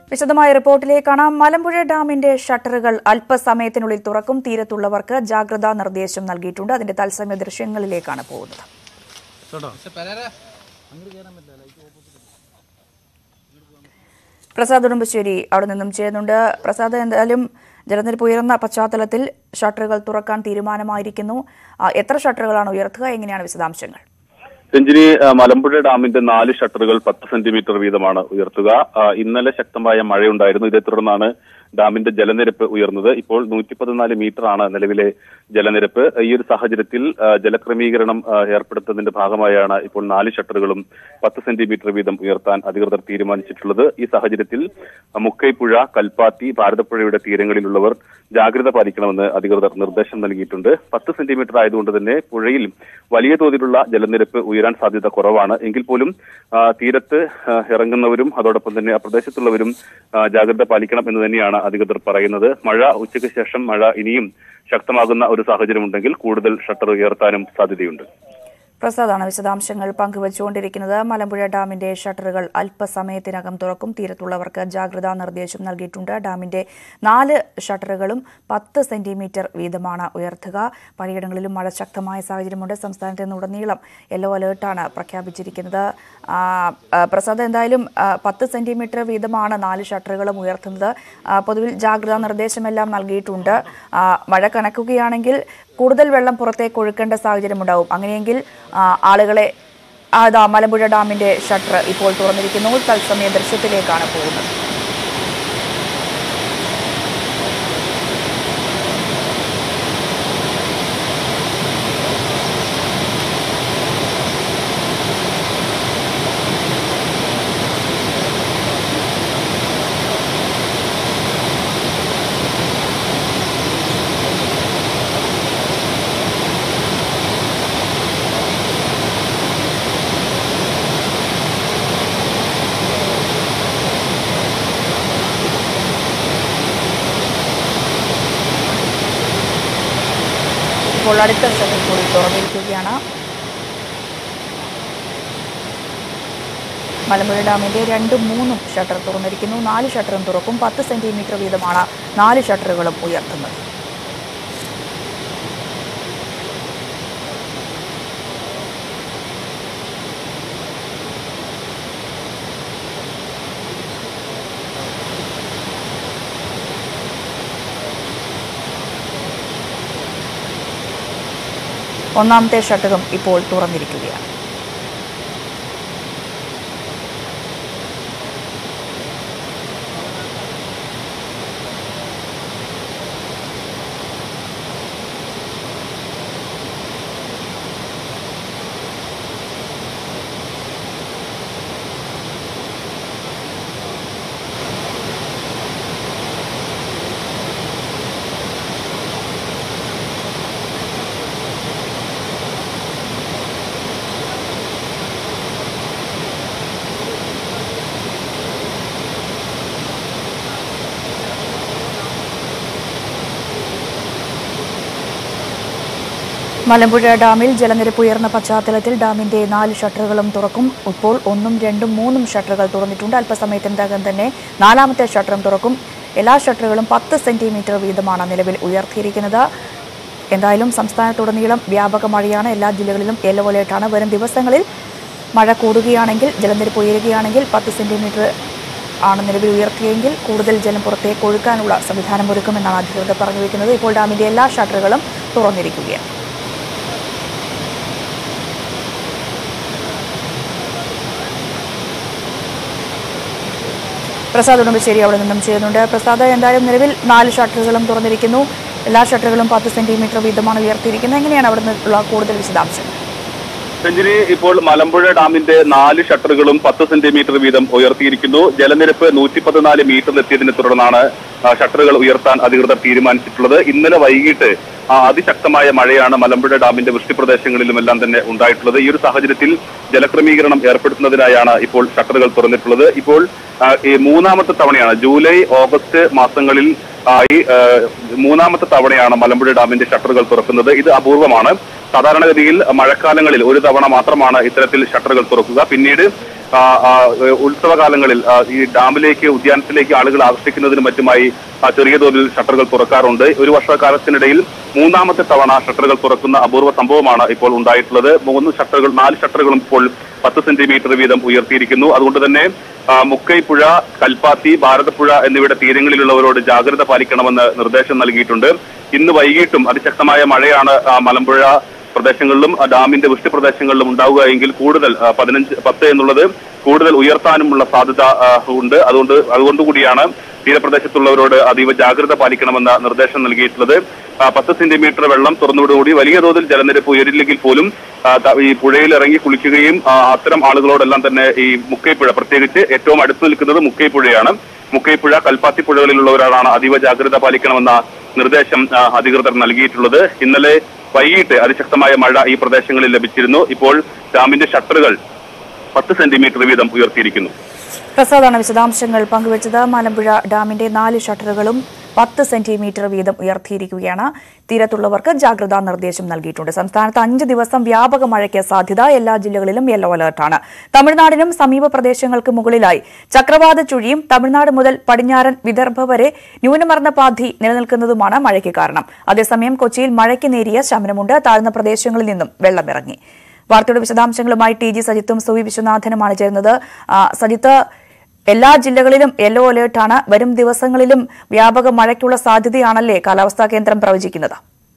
വിശദമായ റിപ്പോർട്ടിലേക്കാണ് മലമ്പുഴ ഡാമിന്റെ ഷട്ടറുകൾ അല്പസമയത്തിനുള്ളിൽ തുറക്കും തീരത്തുള്ളവർക്ക് ജാഗ്രതാ നിർദ്ദേശം നൽകിയിട്ടുണ്ട് അതിന്റെ തത്സമയ ദൃശ്യങ്ങളിലേക്കാണ് പോകുന്നത് പ്രസാദ് ഉടുമ്പശ്ശേരി അവിടെ നിന്നും ചെയ്യുന്നുണ്ട് പ്രസാദ് എന്തായാലും ജലനിരപ്പ് ഉയർന്ന പശ്ചാത്തലത്തിൽ ഷട്ടറുകൾ തുറക്കാൻ തീരുമാനമായിരിക്കുന്നു ആ, എത്ര ഷട്ടറുകളാണ് ഉയർത്തുക എങ്ങനെയാണ് വിശദാംശങ്ങൾ രഞ്ജിനി ആ, മലമ്പുഴ ഡാമിന്റെ നാല് ഷട്ടറുകൾ പത്ത് സെന്റിമീറ്റർ വീതമാണ് ഉയർത്തുക ആ, ഇന്നലെ ശക്തമായ മഴയുണ്ടായിരുന്നു ഇതേ തുടർന്നാണ് ഡാമിന്റെ ജലനിരപ്പ് ഉയർന്നത് ഇപ്പോൾ നൂറ്റി പതിനാല് മീറ്റർ ആണ് നിലവിലെ ജലനിരപ്പ് ഈ ഒരു സാഹചര്യത്തിൽ ആ, ജലക്രമീകരണം ആ, ഏർപ്പെടുത്തുന്നതിന്റെ ഭാഗമായാണ് ഇപ്പോൾ നാല് ഷട്ടറുകളും പത്ത് സെന്റിമീറ്റർ വീതം ഉയർത്താൻ അധികൃതർ തീരുമാനിച്ചിട്ടുള്ളത് ഈ സാഹചര്യത്തിൽ ആ, മുക്കൈപ്പുഴ കൽപ്പാത്തി ഭാരതപ്പുഴയുടെ തീരങ്ങളിലുള്ളവർ ജാഗ്രത പാലിക്കണമെന്ന് അധികൃതർ നിർദ്ദേശം നൽകിയിട്ടുണ്ട് പത്ത് സെന്റിമീറ്റർ ആയതുകൊണ്ട് തന്നെ പുഴയിൽ വലിയ തോതിലുള്ള ജലനിരപ്പ് ഉയരാൻ സാധ്യത കുറവാണ് എങ്കിൽ പോലും ആ, തീരത്ത് ആ, ഇറങ്ങുന്നവരും അതോടൊപ്പം തന്നെ ആ പ്രദേശത്തുള്ളവരും ആ, ജാഗ്രത പാലിക്കണം എന്ന് തന്നെയാണ് അധികൃതർ പറയുന്നത് മഴ ഉച്ചയ്ക്ക് ശേഷം മഴ ഇനിയും ശക്തമാകുന്ന ഒരു സാഹചര്യമുണ്ടെങ്കിൽ കൂടുതൽ ഷട്ടർ ഉയർത്താനും സാധ്യതയുണ്ട് പ്രസാദാണ് വിശദാംശങ്ങൾ പങ്കുവച്ചുകൊണ്ടിരിക്കുന്നത് മലമ്പുഴ ഡാമിന്റെ ഷട്ടറുകൾ അല്പസമയത്തിനകം തുറക്കും തീരത്തുള്ളവർക്ക് ജാഗ്രതാ നിർദ്ദേശം നൽകിയിട്ടുണ്ട് ഡാമിന്റെ നാല് ഷട്ടറുകളും പത്ത് സെന്റിമീറ്റർ വീതമാണ് ഉയർത്തുക പലയിടങ്ങളിലും മഴ ശക്തമായ സാഹചര്യമുണ്ട് സംസ്ഥാനത്തിനുടനീളം യെല്ലോ അലേർട്ടാണ് പ്രഖ്യാപിച്ചിരിക്കുന്നത് ആ, ആ, പ്രസാദ് എന്തായാലും ആ, പത്ത് സെന്റിമീറ്റർ വീതമാണ് നാല് ഷട്ടറുകളും ഉയർത്തുന്നത് ആ, പൊതുവിൽ ജാഗ്രതാ നിർദ്ദേശമെല്ലാം നൽകിയിട്ടുണ്ട് ആ, മഴ കണക്കുകയാണെങ്കിൽ കൂടുതൽ വെള്ളം പുറത്തേക്ക് ഒഴുക്കേണ്ട സാഹചര്യമുണ്ടാവും അങ്ങനെയെങ്കിൽ ആ, ആളുകളെ ആ, ദാ മലമ്പുഴ ഡാമിന്റെ ഷട്ടർ ഇപ്പോൾ തുറന്നിരിക്കുന്നു തത്സമയ ദൃശ്യത്തിലേക്കാണ് പോകുന്നത് ഇപ്പോൾ അടുത്ത ഷട്ടർ കൂടി തുറന്നിരിക്കുകയാണ് മലമ്പുഴ ഡാമിന്റെ രണ്ടും മൂന്നും ഷട്ടർ തുറന്നിരിക്കുന്നു നാല് ഷട്ടറും തുറക്കും പത്ത് സെന്റിമീറ്റർ വീതമാണ് നാല് ഷട്ടറുകളും ഉയർത്തുന്നത് ഒന്നാമത്തെ ഷട്ടറും ഇപ്പോൾ തുറന്നിരിക്കുകയാണ് മലമ്പുഴ ഡാമിൽ ജലനിരപ്പ് ഉയർന്ന പശ്ചാത്തലത്തിൽ ഡാമിന്റെ നാല് ഷട്ടറുകളും തുറക്കും ഇപ്പോൾ ഒന്നും രണ്ടും മൂന്നും ഷട്ടറുകൾ തുറന്നിട്ടുണ്ട് അല്പസമയത്തിനകം തന്നെ നാലാമത്തെ ഷട്ടറും തുറക്കും എല്ലാ ഷട്ടറുകളും പത്ത് സെന്റിമീറ്റർ വീതമാണ് നിലവിൽ ഉയർത്തിയിരിക്കുന്നത് എന്തായാലും സംസ്ഥാനത്തുടനീളം വ്യാപക മഴയാണ് എല്ലാ ജില്ലകളിലും യെല്ലോ അലേർട്ടാണ് വരും ദിവസങ്ങളിൽ മഴ കൂടുകയാണെങ്കിൽ ജലനിരപ്പ് ഉയരുകയാണെങ്കിൽ പത്ത് സെന്റിമീറ്റർ ആണ് നിലവിൽ ഉയർത്തിയെങ്കിൽ കൂടുതൽ ജലം പുറത്തേക്ക് ഒഴുക്കാനുള്ള സംവിധാനം ഒരുക്കുമെന്നാണ് അധികൃതർ പറഞ്ഞു വയ്ക്കുന്നത് ഇപ്പോൾ ഡാമിന്റെ എല്ലാ ഷട്ടറുകളും തുറന്നിരിക്കുകയാണ് പ്രസാദ് ഉടുമ്പശ്ശേരി അവിടെ നിന്നും ചെയ്യുന്നുണ്ട് പ്രസാദ് എന്തായാലും നിലവിൽ നാല് ഷട്ടറുകളും തുറന്നിരിക്കുന്നു എല്ലാ ഷട്ടറുകളും പത്ത് സെന്റിമീറ്റർ വീതമാണ് ഉയർത്തിയിരിക്കുന്നത് എങ്ങനെയാണ് അവിടെ നിന്നുള്ള കൂടുതൽ വിശദാംശങ്ങൾ രഞ്ജിനി ഇപ്പോൾ മലമ്പുഴ ഡാമിന്റെ നാല് ഷട്ടറുകളും പത്ത് സെന്റിമീറ്റർ വീതം ഉയർത്തിയിരിക്കുന്നു ജലനിരപ്പ് നൂറ്റി പതിനാല് മീറ്ററിലെത്തിയതിനെ തുടർന്നാണ് ആ, ഷട്ടറുകൾ ഉയർത്താൻ അധികൃതർ തീരുമാനിച്ചിട്ടുള്ളത് ഇന്നലെ വൈകിട്ട് ആ, അതിശക്തമായ മഴയാണ് മലമ്പുഴ ഡാമിന്റെ വൃഷ്ടിപ്രദേശങ്ങളിലുമെല്ലാം തന്നെ ഉണ്ടായിട്ടുള്ളത് ഈ ഒരു സാഹചര്യത്തിൽ ജലക്രമീകരണം ഏർപ്പെടുത്തുന്നതിനായാണ് ഇപ്പോൾ ഷട്ടറുകൾ തുറന്നിട്ടുള്ളത് ഇപ്പോൾ ആ, ഈ മൂന്നാമത്തെ തവണയാണ് ജൂലൈ ഓഗസ്റ്റ് മാസങ്ങളിൽ ആയി ആ, മൂന്നാമത്തെ തവണയാണ് മലമ്പുഴ ഡാമിന്റെ ഷട്ടറുകൾ തുറക്കുന്നത് ഇത് അപൂർവമാണ് സാധാരണഗതിയിൽ മഴക്കാലങ്ങളിൽ ഒരു തവണ മാത്രമാണ് ഇത്തരത്തിൽ ഷട്ടറുകൾ തുറക്കുക പിന്നീട് ആ, ആ, ഏ, ഉത്സവകാലങ്ങളിൽ ആ, ഈ ഡാമിലേക്ക് ഉദ്യാനത്തിലേക്ക് ആളുകൾ ആകർഷിക്കുന്നതിനും മറ്റുമായി ആ, ചെറിയ തോതിൽ ഷട്ടറുകൾ തുറക്കാറുണ്ട് ഒരു വർഷക്കാലത്തിനിടയിൽ മൂന്നാമത്തെ തവണ ഷട്ടറുകൾ തുറക്കുന്ന അപൂർവ സംഭവമാണ് ഇപ്പോൾ ഉണ്ടായിട്ടുള്ളത് മൂന്ന് ഷട്ടറുകൾ നാല് ഷട്ടറുകളും ഇപ്പോൾ പത്ത് സെന്റിമീറ്റർ വീതം ഉയർത്തിയിരിക്കുന്നു അതുകൊണ്ട് തന്നെ ആ, മുക്കൈപ്പുഴ കൽപ്പാത്തി ഭാരതപ്പുഴ എന്നിവയുടെ തീരങ്ങളിലുള്ളവരോട് ജാഗ്രത പാലിക്കണമെന്ന് നിർദ്ദേശം നൽകിയിട്ടുണ്ട് ഇന്ന് വൈകിട്ടും അതിശക്തമായ മഴയാണ് ആ, മലമ്പുഴ പ്രദേശങ്ങളിലും ആ, ഡാമിന്റെ വൃഷ്ടി പ്രദേശങ്ങളിലും ഉണ്ടാവുക എങ്കിൽ കൂടുതൽ ആ, പതിനഞ്ച് പത്ത് എന്നുള്ളത് കൂടുതൽ ഉയർത്താനുമുള്ള സാധ്യത ആ, ഉണ്ട് അതുകൊണ്ട് അതുകൊണ്ടുകൂടിയാണ് തീരപ്രദേശത്തുള്ളവരോട് അതീവ ജാഗ്രത പാലിക്കണമെന്ന നിർദ്ദേശം നൽകിയിട്ടുള്ളത് ആ, പത്ത് സെന്റിമീറ്റർ വെള്ളം തുറന്നതോടുകൂടി വലിയ തോതിൽ ജലനിരപ്പ് ഉയരില്ലെങ്കിൽ പോലും ആ, ത- ഈ പുഴയിൽ ഇറങ്ങി കുളിക്കുകയും ആ, അത്തരം ആളുകളോടെല്ലാം തന്നെ ഈ മുക്കൈപ്പുഴ പ്രത്യേകിച്ച് ഏറ്റവും അടുത്ത് നിൽക്കുന്നത് മുക്കൈപ്പുഴയാണ് മുക്കൈപ്പുഴ കൽപ്പാത്തി പുഴകളിലുള്ളവരാണ് അതീവ ജാഗ്രത പാലിക്കണമെന്ന നിർദ്ദേശം ആ, അധികൃതർ നൽകിയിട്ടുള്ളത് ഇന്നലെ വൈകിട്ട് അതിശക്തമായ മഴ ഈ പ്രദേശങ്ങളിൽ ലഭിച്ചിരുന്നു ഇപ്പോൾ ഡാമിന്റെ ഷട്ടറുകൾ പത്ത് സെന്റിമീറ്റർ വീതം ഉയർത്തിയിരിക്കുന്നു പ്രസാദാണ് വിശദാംശങ്ങൾ പങ്കുവച്ചത് മലമ്പുഴ ഡാമിന്റെ നാല് ഷട്ടറുകളും പത്ത് സെന്റിമീറ്റർ വീതം ഉയർത്തിയിരിക്കുകയാണ് തീരത്തുള്ളവർക്ക് ജാഗ്രതാ നിർദ്ദേശം നൽകിയിട്ടുണ്ട് സംസ്ഥാനത്ത് അഞ്ച് ദിവസം വ്യാപക മഴയ്ക്ക് സാധ്യത എല്ലാ ജില്ലകളിലും യെല്ലോ അലർട്ടാണ് തമിഴ്നാടിനും സമീപ പ്രദേശങ്ങൾക്ക് മുകളിലായി ചക്രവാത ചുഴിയും തമിഴ്നാട് മുതൽ പടിഞ്ഞാറൻ വിദർഭ വരെ ന്യൂനമർദ്ദ പാധി നിലനിൽക്കുന്നതുമാണ് മഴയ്ക്ക് കാരണം അതേസമയം കൊച്ചിയിൽ മഴയ്ക്ക് നേരിയ ശമനമുണ്ട് താഴ്ന്ന പ്രദേശങ്ങളിൽ നിന്നും വെള്ളമിറങ്ങി വാർത്തയുടെ വിശദാംശങ്ങളുമായി ടി ജി സജിത്തും സുവി വിശ്വനാഥനുമാണ് ചേരുന്നത് ആ, സജിത്ത് എല്ലാ ജില്ലകളിലും യെല്ലോ അലേർട്ടാണ് വരും ദിവസങ്ങളിലും വ്യാപക മഴയ്ക്കുള്ള സാധ്യതയാണല്ലേ കാലാവസ്ഥാ കേന്ദ്രം പ്രവചിക്കുന്നത്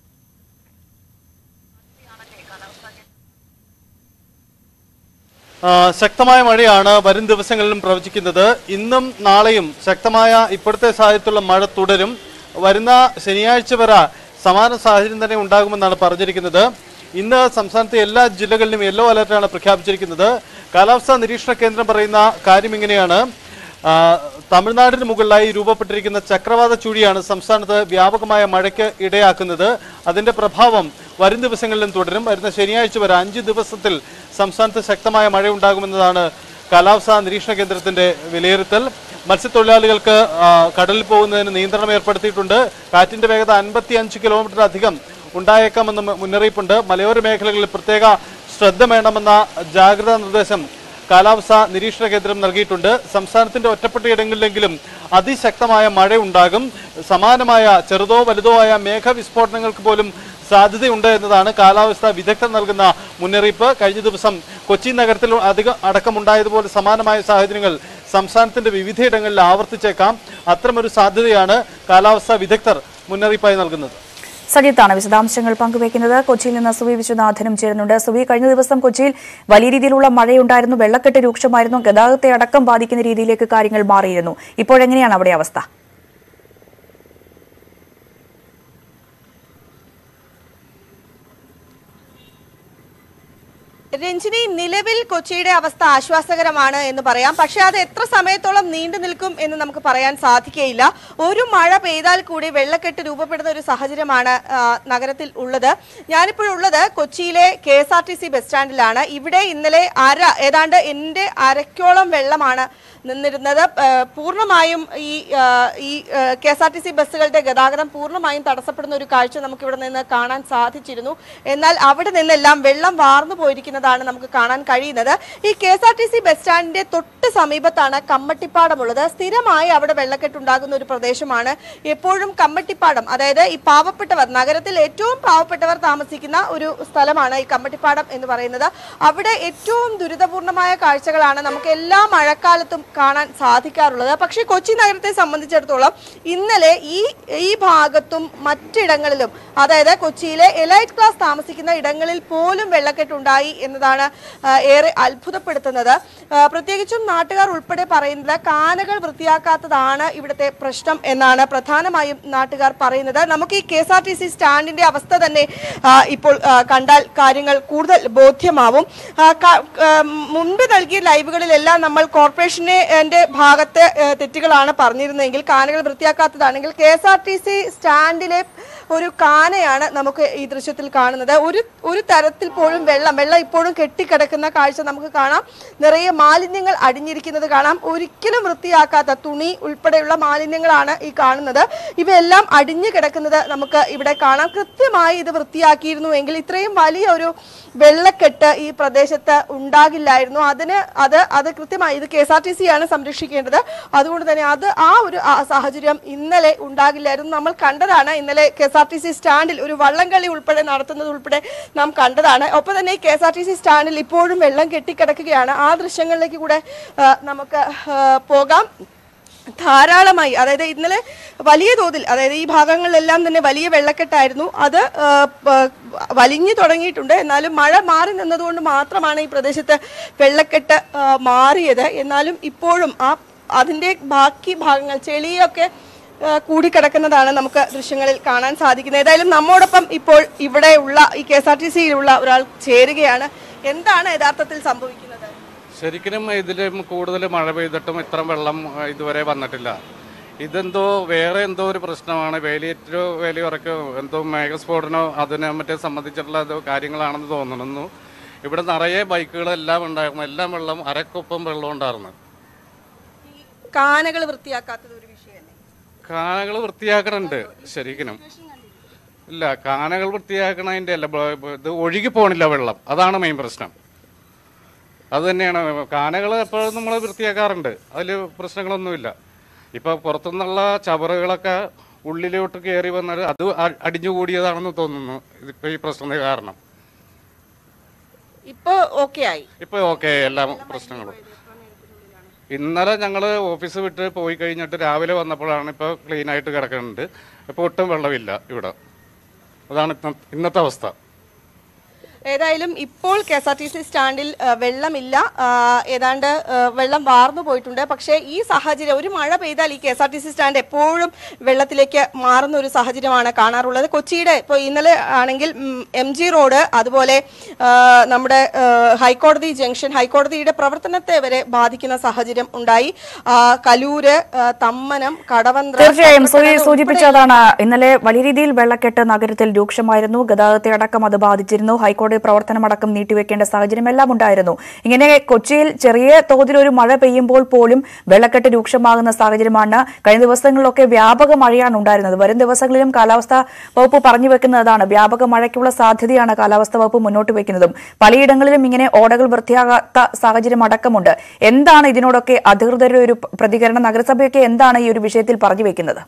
ആ, ശക്തമായ മഴയാണ് വരും ദിവസങ്ങളിലും പ്രവചിക്കുന്നത് ഇന്നും നാളെയും ശക്തമായ ഇപ്പോഴത്തെ സാഹചര്യത്തിലുള്ള മഴ തുടരും വരുന്ന ശനിയാഴ്ച വരെ സമാന സാഹചര്യം തന്നെ ഉണ്ടാകുമെന്നാണ് പറഞ്ഞിരിക്കുന്നത് ഇന്ന് സംസ്ഥാനത്തെ എല്ലാ ജില്ലകളിലും യെല്ലോ അലർട്ടാണ് പ്രഖ്യാപിച്ചിരിക്കുന്നത് കാലാവസ്ഥാ നിരീക്ഷണ കേന്ദ്രം പറയുന്ന കാര്യം ഇങ്ങനെയാണ് ആ, തമിഴ്നാടിന് മുകളിലായി രൂപപ്പെട്ടിരിക്കുന്ന ചക്രവാത ചുഴിയാണ് സംസ്ഥാനത്ത് വ്യാപകമായ മഴയ്ക്ക് ഇടയാക്കുന്നത് അതിന്റെ പ്രഭാവം വരും ദിവസങ്ങളിലും തുടരും വരുന്ന ശനിയാഴ്ച വരെ അഞ്ച് ദിവസത്തിൽ സംസ്ഥാനത്ത് ശക്തമായ മഴ ഉണ്ടാകുമെന്നതാണ് കാലാവസ്ഥാ നിരീക്ഷണ കേന്ദ്രത്തിന്റെ വിലയിരുത്തൽ മത്സ്യത്തൊഴിലാളികൾക്ക് ആ, കടലിൽ പോകുന്നതിന് നിയന്ത്രണം ഏർപ്പെടുത്തിയിട്ടുണ്ട് കാറ്റിന്റെ വേഗത അൻപത്തി അഞ്ച് കിലോമീറ്റർ അധികം ഉണ്ടായേക്കാമെന്ന് മു- മുന്നറിയിപ്പുണ്ട് മലയോര മേഖലകളിൽ പ്രത്യേക ശ്രദ്ധ വേണമെന്ന ജാഗ്രതാ നിർദ്ദേശം കാലാവസ്ഥാ നിരീക്ഷണ കേന്ദ്രം നൽകിയിട്ടുണ്ട് സംസ്ഥാനത്തിന്റെ ഒറ്റപ്പെട്ട ഇടങ്ങളിലെങ്കിലും അതിശക്തമായ മഴ ഉണ്ടാകും സമാനമായ ചെറുതോ വലുതോ ആയ മേഘവിസ്ഫോടനങ്ങൾക്ക് പോലും സാധ്യതയുണ്ട് എന്നതാണ് കാലാവസ്ഥാ വിദഗ്ധർ നൽകുന്ന മുന്നറിയിപ്പ് കഴിഞ്ഞ ദിവസം കൊച്ചി നഗരത്തിൽ അധികം അടക്കമുണ്ടായതുപോലെ സമാനമായ സാഹചര്യങ്ങൾ സംസ്ഥാനത്തിന്റെ വിവിധയിടങ്ങളിൽ ആവർത്തിച്ചേക്കാം അത്തരമൊരു സാധ്യതയാണ് കാലാവസ്ഥാ വിദഗ്ധർ മുന്നറിയിപ്പായി നൽകുന്നത് സജിത്താണ് വിശദാംശങ്ങൾ പങ്കുവയ്ക്കുന്നത് കൊച്ചിയിൽ നിന്ന് സുവി വിശ്വനാഥനും ചേരുന്നുണ്ട് സുവി കഴിഞ്ഞ ദിവസം കൊച്ചിയിൽ വലിയ രീതിയിലുള്ള മഴയുണ്ടായിരുന്നു വെള്ളക്കെട്ട് രൂക്ഷമായിരുന്നു ഗതാഗതത്തെ അടക്കം ബാധിക്കുന്ന രീതിയിലേക്ക് കാര്യങ്ങൾ മാറിയിരുന്നു ഇപ്പോഴെങ്ങനെയാണ് അവിടെ അവസ്ഥ രഞ്ജിനി നിലവിൽ കൊച്ചിയുടെ അവസ്ഥ ആശ്വാസകരമാണ് എന്ന് പറയാം പക്ഷെ അത് എത്ര സമയത്തോളം നീണ്ടു നിൽക്കും എന്ന് നമുക്ക് പറയാൻ സാധിക്കുകയില്ല ഒരു മഴ പെയ്താൽ കൂടി വെള്ളക്കെട്ട് രൂപപ്പെടുന്ന ഒരു സാഹചര്യമാണ് ആ, നഗരത്തിൽ ഉള്ളത് ഞാനിപ്പോഴുള്ളത് കൊച്ചിയിലെ K S R T C bus സ്റ്റാൻഡിലാണ് ഇവിടെ ഇന്നലെ അര ഏതാണ്ട് എൻ്റെ അരക്കോളം വെള്ളമാണ് നിന്നിരുന്നത് ആ, പൂർണ്ണമായും ഈ ആ, ഈ K S R T C ബസ്സുകളുടെ ഗതാഗതം പൂർണ്ണമായും തടസ്സപ്പെടുന്ന ഒരു കാഴ്ച നമുക്ക് ഇവിടെ നിന്ന് കാണാൻ സാധിച്ചിരുന്നു എന്നാൽ അവിടെ നിന്നെല്ലാം വെള്ളം വാർന്നു പോയിരിക്കുന്നതാണ് നമുക്ക് കാണാൻ കഴിയുന്നത് ഈ K S R T C bus സ്റ്റാൻഡിന്റെ തൊട്ട് സമീപത്താണ് കമ്മട്ടിപ്പാടമുള്ളത് സ്ഥിരമായി അവിടെ വെള്ളക്കെട്ടുണ്ടാകുന്ന ഒരു പ്രദേശമാണ് എപ്പോഴും കമ്മട്ടിപ്പാടം അതായത് ഈ പാവപ്പെട്ടവർ നഗരത്തിൽ ഏറ്റവും പാവപ്പെട്ടവർ താമസിക്കുന്ന ഒരു സ്ഥലമാണ് ഈ കമ്മട്ടിപ്പാടം എന്ന് പറയുന്നത് അവിടെ ഏറ്റവും ദുരിതപൂർണമായ കാഴ്ചകളാണ് നമുക്ക് എല്ലാ മഴക്കാലത്തും കാണാൻ സാധിക്കാറുള്ളത് പക്ഷേ കൊച്ചി നഗരത്തെ സംബന്ധിച്ചിടത്തോളം ഇന്നലെ ഈ ഈ ഭാഗത്തും മറ്റിടങ്ങളിലും അതായത് കൊച്ചിയിലെ എലൈറ്റ് ക്ലാസ് താമസിക്കുന്ന ഇടങ്ങളിൽ പോലും വെള്ളക്കെട്ടുണ്ടായി എന്നതാണ് ആ, ഏറെ അത്ഭുതപ്പെടുത്തുന്നത് ആ, പ്രത്യേകിച്ചും നാട്ടുകാർ ഉൾപ്പെടെ പറയുന്നത് കാനകൾ വൃത്തിയാക്കാത്തതാണ് ഇവിടുത്തെ പ്രശ്നം എന്നാണ് പ്രധാനമായും നാട്ടുകാർ പറയുന്നത് നമുക്ക് ഈ K S R T C സ്റ്റാൻഡിന്റെ അവസ്ഥ തന്നെ ആ, ഇപ്പോൾ ആ, കണ്ടാൽ കാര്യങ്ങൾ കൂടുതൽ ബോധ്യമാവും ആ, ക- ആ, മുൻപ് നൽകിയ ലൈവുകളിലെല്ലാം നമ്മൾ കോർപ്പറേഷനെ എന്റെ ഭാഗത്തെ ആ, തെറ്റുകളാണ് പറഞ്ഞിരുന്നതെങ്കിൽ കാനകൾ വൃത്തിയാക്കാത്തതാണെങ്കിൽ K S R T C സ്റ്റാൻഡിലെ ഒരു കാനയാണ് നമുക്ക് ഈ ദൃശ്യത്തിൽ കാണുന്നത് ഒരു ഒരു തരത്തിൽ പോലും വെള്ളം വെള്ളം ഇപ്പോഴും ഇപ്പോഴും കെട്ടിക്കിടക്കുന്ന കാഴ്ച നമുക്ക് കാണാം നിറയെ മാലിന്യങ്ങൾ അടിഞ്ഞിരിക്കുന്നത് കാണാം ഒരിക്കലും വൃത്തിയാക്കാത്ത തുണി ഉൾപ്പെടെയുള്ള മാലിന്യങ്ങളാണ് ഈ കാണുന്നത് ഇവയെല്ലാം അടിഞ്ഞു കിടക്കുന്നത് നമുക്ക് ഇവിടെ കാണാം കൃത്യമായി ഇത് വൃത്തിയാക്കിയിരുന്നുവെങ്കിൽ ഇത്രയും വലിയ ഒരു വെള്ളക്കെട്ട് ഈ പ്രദേശത്ത് ഉണ്ടാകില്ലായിരുന്നു അതിന് അത് അത് കൃത്യമായി ഇത് K S R T C ആണ് സംരക്ഷിക്കേണ്ടത് അതുകൊണ്ട് തന്നെ അത് ആ ഒരു ആ സാഹചര്യം ഇന്നലെ ഉണ്ടാകില്ലായിരുന്നു നമ്മൾ കണ്ടതാണ് ഇന്നലെ K S R T C സ്റ്റാൻഡിൽ ഒരു വള്ളംകളി ഉൾപ്പെടെ നടത്തുന്നത് ഉൾപ്പെടെ നാം കണ്ടതാണ് ഒപ്പം തന്നെ ഈ K S R T C സ്റ്റാൻഡിൽ ഇപ്പോഴും വെള്ളം കെട്ടിക്കിടക്കുകയാണ് ആ ദൃശ്യങ്ങളിലേക്ക് കൂടെ ആ, നമുക്ക് ആ, പോകാം ധാരാളമായി അതായത് ഇന്നലെ വലിയ തോതിൽ അതായത് ഈ ഭാഗങ്ങളിലെല്ലാം തന്നെ വലിയ വെള്ളക്കെട്ടായിരുന്നു അത് ആ, പ- വലിഞ്ഞു തുടങ്ങിയിട്ടുണ്ട് എന്നാലും മഴ മാറി നിന്നതുകൊണ്ട് മാത്രമാണ് ഈ പ്രദേശത്ത് വെള്ളക്കെട്ട് ആ, മാറിയത് എന്നാലും ഇപ്പോഴും ആ അതിൻ്റെ ബാക്കി ഭാഗങ്ങൾ ചെളിയൊക്കെ ആ, കൂടിക്കിടക്കുന്നതാണ് നമുക്ക് ദൃശ്യങ്ങളിൽ കാണാൻ സാധിക്കുന്നത് ഏതായാലും നമ്മോടൊപ്പം ഇപ്പോൾ ഇവിടെയുള്ള ഈ കെ എസ് ആർ ടി സിയിലുള്ള ഒരാൾ ചേരുകയാണ് എന്താണ് യഥാർത്ഥത്തിൽ സംഭവിക്കുന്നത് ശരിക്കും ഇതിലും കൂടുതൽ മഴ പെയ്തിട്ടും ഇത്ര വെള്ളം ആ, ഇതുവരെ വന്നിട്ടില്ല ഇതെന്തോ വേറെ എന്തോ ഒരു പ്രശ്നമാണ് വേലിയേറ്റോ വേലിയുറക്കോ എന്തോ മേഘസ്ഫോടനോ അതിനെ മറ്റേ സംബന്ധിച്ചിട്ടുള്ള എന്തോ കാര്യങ്ങളാണെന്ന് തോന്നുന്നു ഇവിടെ നിറയെ ബൈക്കുകളെല്ലാം ഉണ്ടായിരുന്നു എല്ലാം വെള്ളം അരക്കൊപ്പം വെള്ളം ഉണ്ടായിരുന്നു കാനകൾ വൃത്തിയാക്കാത്തത് ഒരു വിഷയമല്ലേ കാനകൾ വൃത്തിയാക്കണുണ്ട് ശരിക്കും ഇല്ല കാനകൾ വൃത്തിയാക്കണതിൻ്റെ അല്ല ബ- ബ- ഇത് ഒഴുകി പോണില്ല വെള്ളം അതാണ് മെയിൻ പ്രശ്നം അത് തന്നെയാണ് കാനകൾ എപ്പോഴും നമ്മൾ വൃത്തിയാക്കാറുണ്ട് അതിൽ പ്രശ്നങ്ങളൊന്നുമില്ല ഇപ്പൊ പുറത്തുനിന്നുള്ള ചവറുകളൊക്കെ ഉള്ളിലോട്ട് കയറി വന്നത് അത് അ- അടിഞ്ഞുകൂടിയതാണെന്ന് തോന്നുന്നു ഇതിപ്പോ ഈ പ്രശ്നത്തിന് കാരണം ഇപ്പൊ ഓക്കെ ആയി ഇപ്പൊ ഓക്കെ എല്ലാ പ്രശ്നങ്ങളും ഇന്നലെ ഞങ്ങൾ ഓഫീസ് വിട്ട് പോയി കഴിഞ്ഞിട്ട് രാവിലെ വന്നപ്പോഴാണ് ഇപ്പോൾ ക്ലീൻ ആയിട്ട് കിടക്കുന്നുണ്ട് ഇപ്പോൾ ഒട്ടും വെള്ളമില്ല ഇവിടെ അതാണ് ഇന്ന- ഇന്നത്തെ അവസ്ഥ ഏതായാലും ഇപ്പോൾ K S R T C സ്റ്റാൻഡിൽ ആ, വെള്ളമില്ല ആ, ഏതാണ്ട് ആ, വെള്ളം വാർന്നു പോയിട്ടുണ്ട് പക്ഷേ ഈ സാഹചര്യം ഒരു മഴ പെയ്താൽ ഈ K S R T C stand എപ്പോഴും വെള്ളത്തിലേക്ക് മാറുന്ന ഒരു സാഹചര്യമാണ് കാണാറുള്ളത് കൊച്ചിയുടെ ഇപ്പോൾ ഇന്നലെ ആണെങ്കിൽ എം ജി റോഡ് അതുപോലെ ആ, നമ്മുടെ ആ, ഹൈക്കോടതി ജംഗ്ഷൻ ഹൈക്കോടതിയുടെ പ്രവർത്തനത്തെ വരെ ബാധിക്കുന്ന സാഹചര്യം ഉണ്ടായി ആ, കലൂര് ആ, തമ്മനം കടവന്ത്ര തീർച്ചയായും സൂചി ഉൾപ്പെടെ സൂചിപ്പിച്ചതാണ് ഇന്നലെ വലിയ രീതിയിൽ വെള്ളക്കെട്ട് നഗരത്തിൽ രൂക്ഷമായിരുന്നു ഗതാഗതത്തെ അടക്കം അത് ബാധിച്ചിരുന്നു ഹൈക്കോടതി പ്രവർത്തനമടക്കം നീട്ടിവെക്കേണ്ട സാഹചര്യം എല്ലാം ഉണ്ടായിരുന്നു ഇങ്ങനെ കൊച്ചിയിൽ ചെറിയ തോതിൽ ഒരു മഴ പെയ്യുമ്പോൾ പോലും വെള്ളക്കെട്ട് രൂക്ഷമാകുന്ന സാഹചര്യമാണ് കഴിഞ്ഞ ദിവസങ്ങളിലൊക്കെ വ്യാപക മഴയാണ് ഉണ്ടായിരുന്നത് വരും ദിവസങ്ങളിലും കാലാവസ്ഥാ വകുപ്പ് പറഞ്ഞു വെക്കുന്നതാണ് വ്യാപക മഴയ്ക്കുള്ള സാധ്യതയാണ് കാലാവസ്ഥാ വകുപ്പ് മുന്നോട്ട് വെക്കുന്നതും പലയിടങ്ങളിലും ഇങ്ങനെ ഓടകൾ വൃത്തിയാകാത്ത സാഹചര്യം അടക്കമുണ്ട് എന്താണ് ഇതിനോടൊക്കെ അധികൃതരുടെ ഒരു പ്രതികരണം നഗരസഭയൊക്കെ എന്താണ് ഈ ഒരു വിഷയത്തിൽ പറഞ്ഞു വെക്കുന്നത്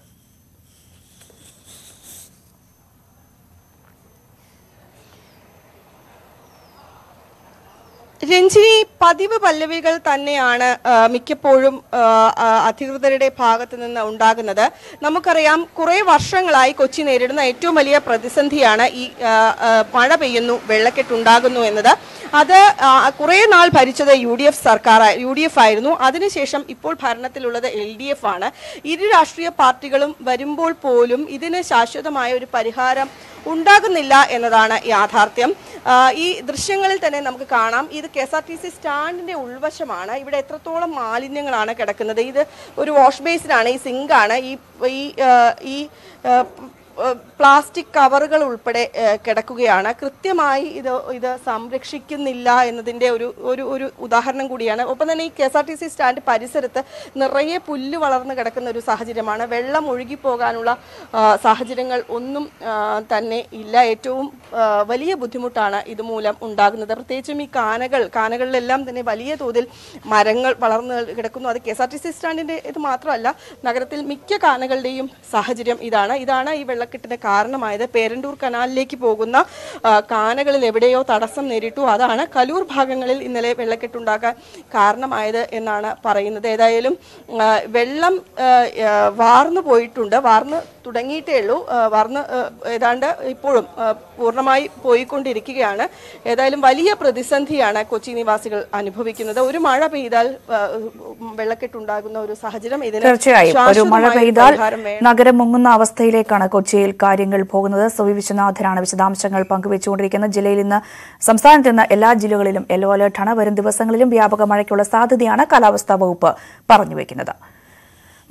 രഞ്ജിനി പതിവ് പല്ലവികൾ തന്നെയാണ് ആ, മിക്കപ്പോഴും ആ, ആ, അധികൃതരുടെ ഭാഗത്ത് നിന്ന് ഉണ്ടാകുന്നത് നമുക്കറിയാം കുറെ വർഷങ്ങളായി കൊച്ചി നേരിടുന്ന ഏറ്റവും വലിയ പ്രതിസന്ധിയാണ് ഈ ആ, ആ, മഴ പെയ്യുന്നു വെള്ളക്കെട്ടുണ്ടാകുന്നു എന്നത് അത് ആ, കുറെ നാൾ ഭരിച്ചത് യു ഡി എഫ് സർക്കാർ യു ഡി എഫ് ആയിരുന്നു അതിനുശേഷം ഇപ്പോൾ ഭരണത്തിലുള്ളത് എൽ ഡി എഫ് ആണ് ഇരു രാഷ്ട്രീയ പാർട്ടികളും വരുമ്പോൾ പോലും ഇതിന് ശാശ്വതമായ ഒരു പരിഹാരം ഉണ്ടാകുന്നില്ല എന്നതാണ് യാഥാർത്ഥ്യം ആ, ഈ ദൃശ്യങ്ങളിൽ തന്നെ നമുക്ക് കാണാം ഇത് K S R T C സ്റ്റാൻഡിന്റെ ഉൾവശമാണ് ഇവിടെ എത്രത്തോളം മാലിന്യങ്ങളാണ് കിടക്കുന്നത് ഇത് ഒരു വാഷ് ബേസിനാണ് ഈ സിങ്കാണ് ഈ ഈ ആ, ഈ ആ, ഏഹ് പ്ലാസ്റ്റിക് കവറുകൾ ഉൾപ്പെടെ ഏഹ് കിടക്കുകയാണ് കൃത്യമായി ഇത് ഇത് സംരക്ഷിക്കുന്നില്ല എന്നതിൻ്റെ ഒരു ഒരു ഒരു ഉദാഹരണം കൂടിയാണ് ഒപ്പം തന്നെ ഈ K S R T C stand പരിസരത്ത് നിറയെ പുല്ല് വളർന്നു കിടക്കുന്ന ഒരു സാഹചര്യമാണ് വെള്ളം ഒഴുകിപ്പോകാനുള്ള ആ, സാഹചര്യങ്ങൾ ഒന്നും ആ, തന്നെ ഇല്ല ഏറ്റവും ആ, വലിയ ബുദ്ധിമുട്ടാണ് ഇതുമൂലം ഉണ്ടാകുന്നത് പ്രത്യേകിച്ചും ഈ കാനകൾ കാനകളിലെല്ലാം തന്നെ വലിയ തോതിൽ മരങ്ങൾ വളർന്നു കിടക്കുന്നു അത് K S R T C സ്റ്റാൻഡിൻ്റെ ഇത് മാത്രമല്ല നഗരത്തിൽ മിക്ക കാനകളുടെയും സാഹചര്യം ഇതാണ് ഇതാണ് ഈ വെള്ളക്കെട്ടിന് കാരണമായത് പേരണ്ടൂർ കനാലിലേക്ക് പോകുന്ന ആ, കാനകളിൽ എവിടെയോ തടസ്സം നേരിട്ടു അതാണ് കലൂർ ഭാഗങ്ങളിൽ ഇന്നലെ വെള്ളക്കെട്ടുണ്ടാക്കാൻ കാരണമായത് എന്നാണ് പറയുന്നത് ഏതായാലും ആ, വെള്ളം ആ, ആ, വാർന്നു പോയിട്ടുണ്ട് വാർന്ന് തുടങ്ങിയിട്ടേ ഉള്ളൂ ആ, വാർന്ന് ആ, ഏതാണ്ട് ഇപ്പോഴും ആ, പൂർണ്ണമായി പോയിക്കൊണ്ടിരിക്കുകയാണ് ഏതായാലും വലിയ പ്രതിസന്ധിയാണ് കൊച്ചി നിവാസികൾ അനുഭവിക്കുന്നത് ഒരു മഴ പെയ്താൽ ആ, വെള്ളക്കെട്ടുണ്ടാകുന്ന ഒരു സാഹചര്യം ഇതിന് തീർച്ചയായും ഒരു മഴ ശാശ്വതമായ പെയ്താൽ പരിഹാരം വേണം. നഗരം മുങ്ങുന്ന അവസ്ഥയിലേക്കാണ് കൊച്ചിയിൽ കാര്യങ്ങൾ പോകുന്നത് സവി വിശ്വനാഥനാണ് വിശദാംശങ്ങൾ പങ്കുവച്ചുകൊണ്ടിരിക്കുന്നത് ജില്ലയിൽ ഇന്ന് സംസ്ഥാനത്ത് ഇന്ന് എല്ലാ ജില്ലകളിലും യെല്ലോ അലർട്ടാണ് വരും ദിവസങ്ങളിലും വ്യാപക മഴയ്ക്കുള്ള സാധ്യതയാണ് കാലാവസ്ഥാ വകുപ്പ് പറഞ്ഞുവെക്കുന്നത്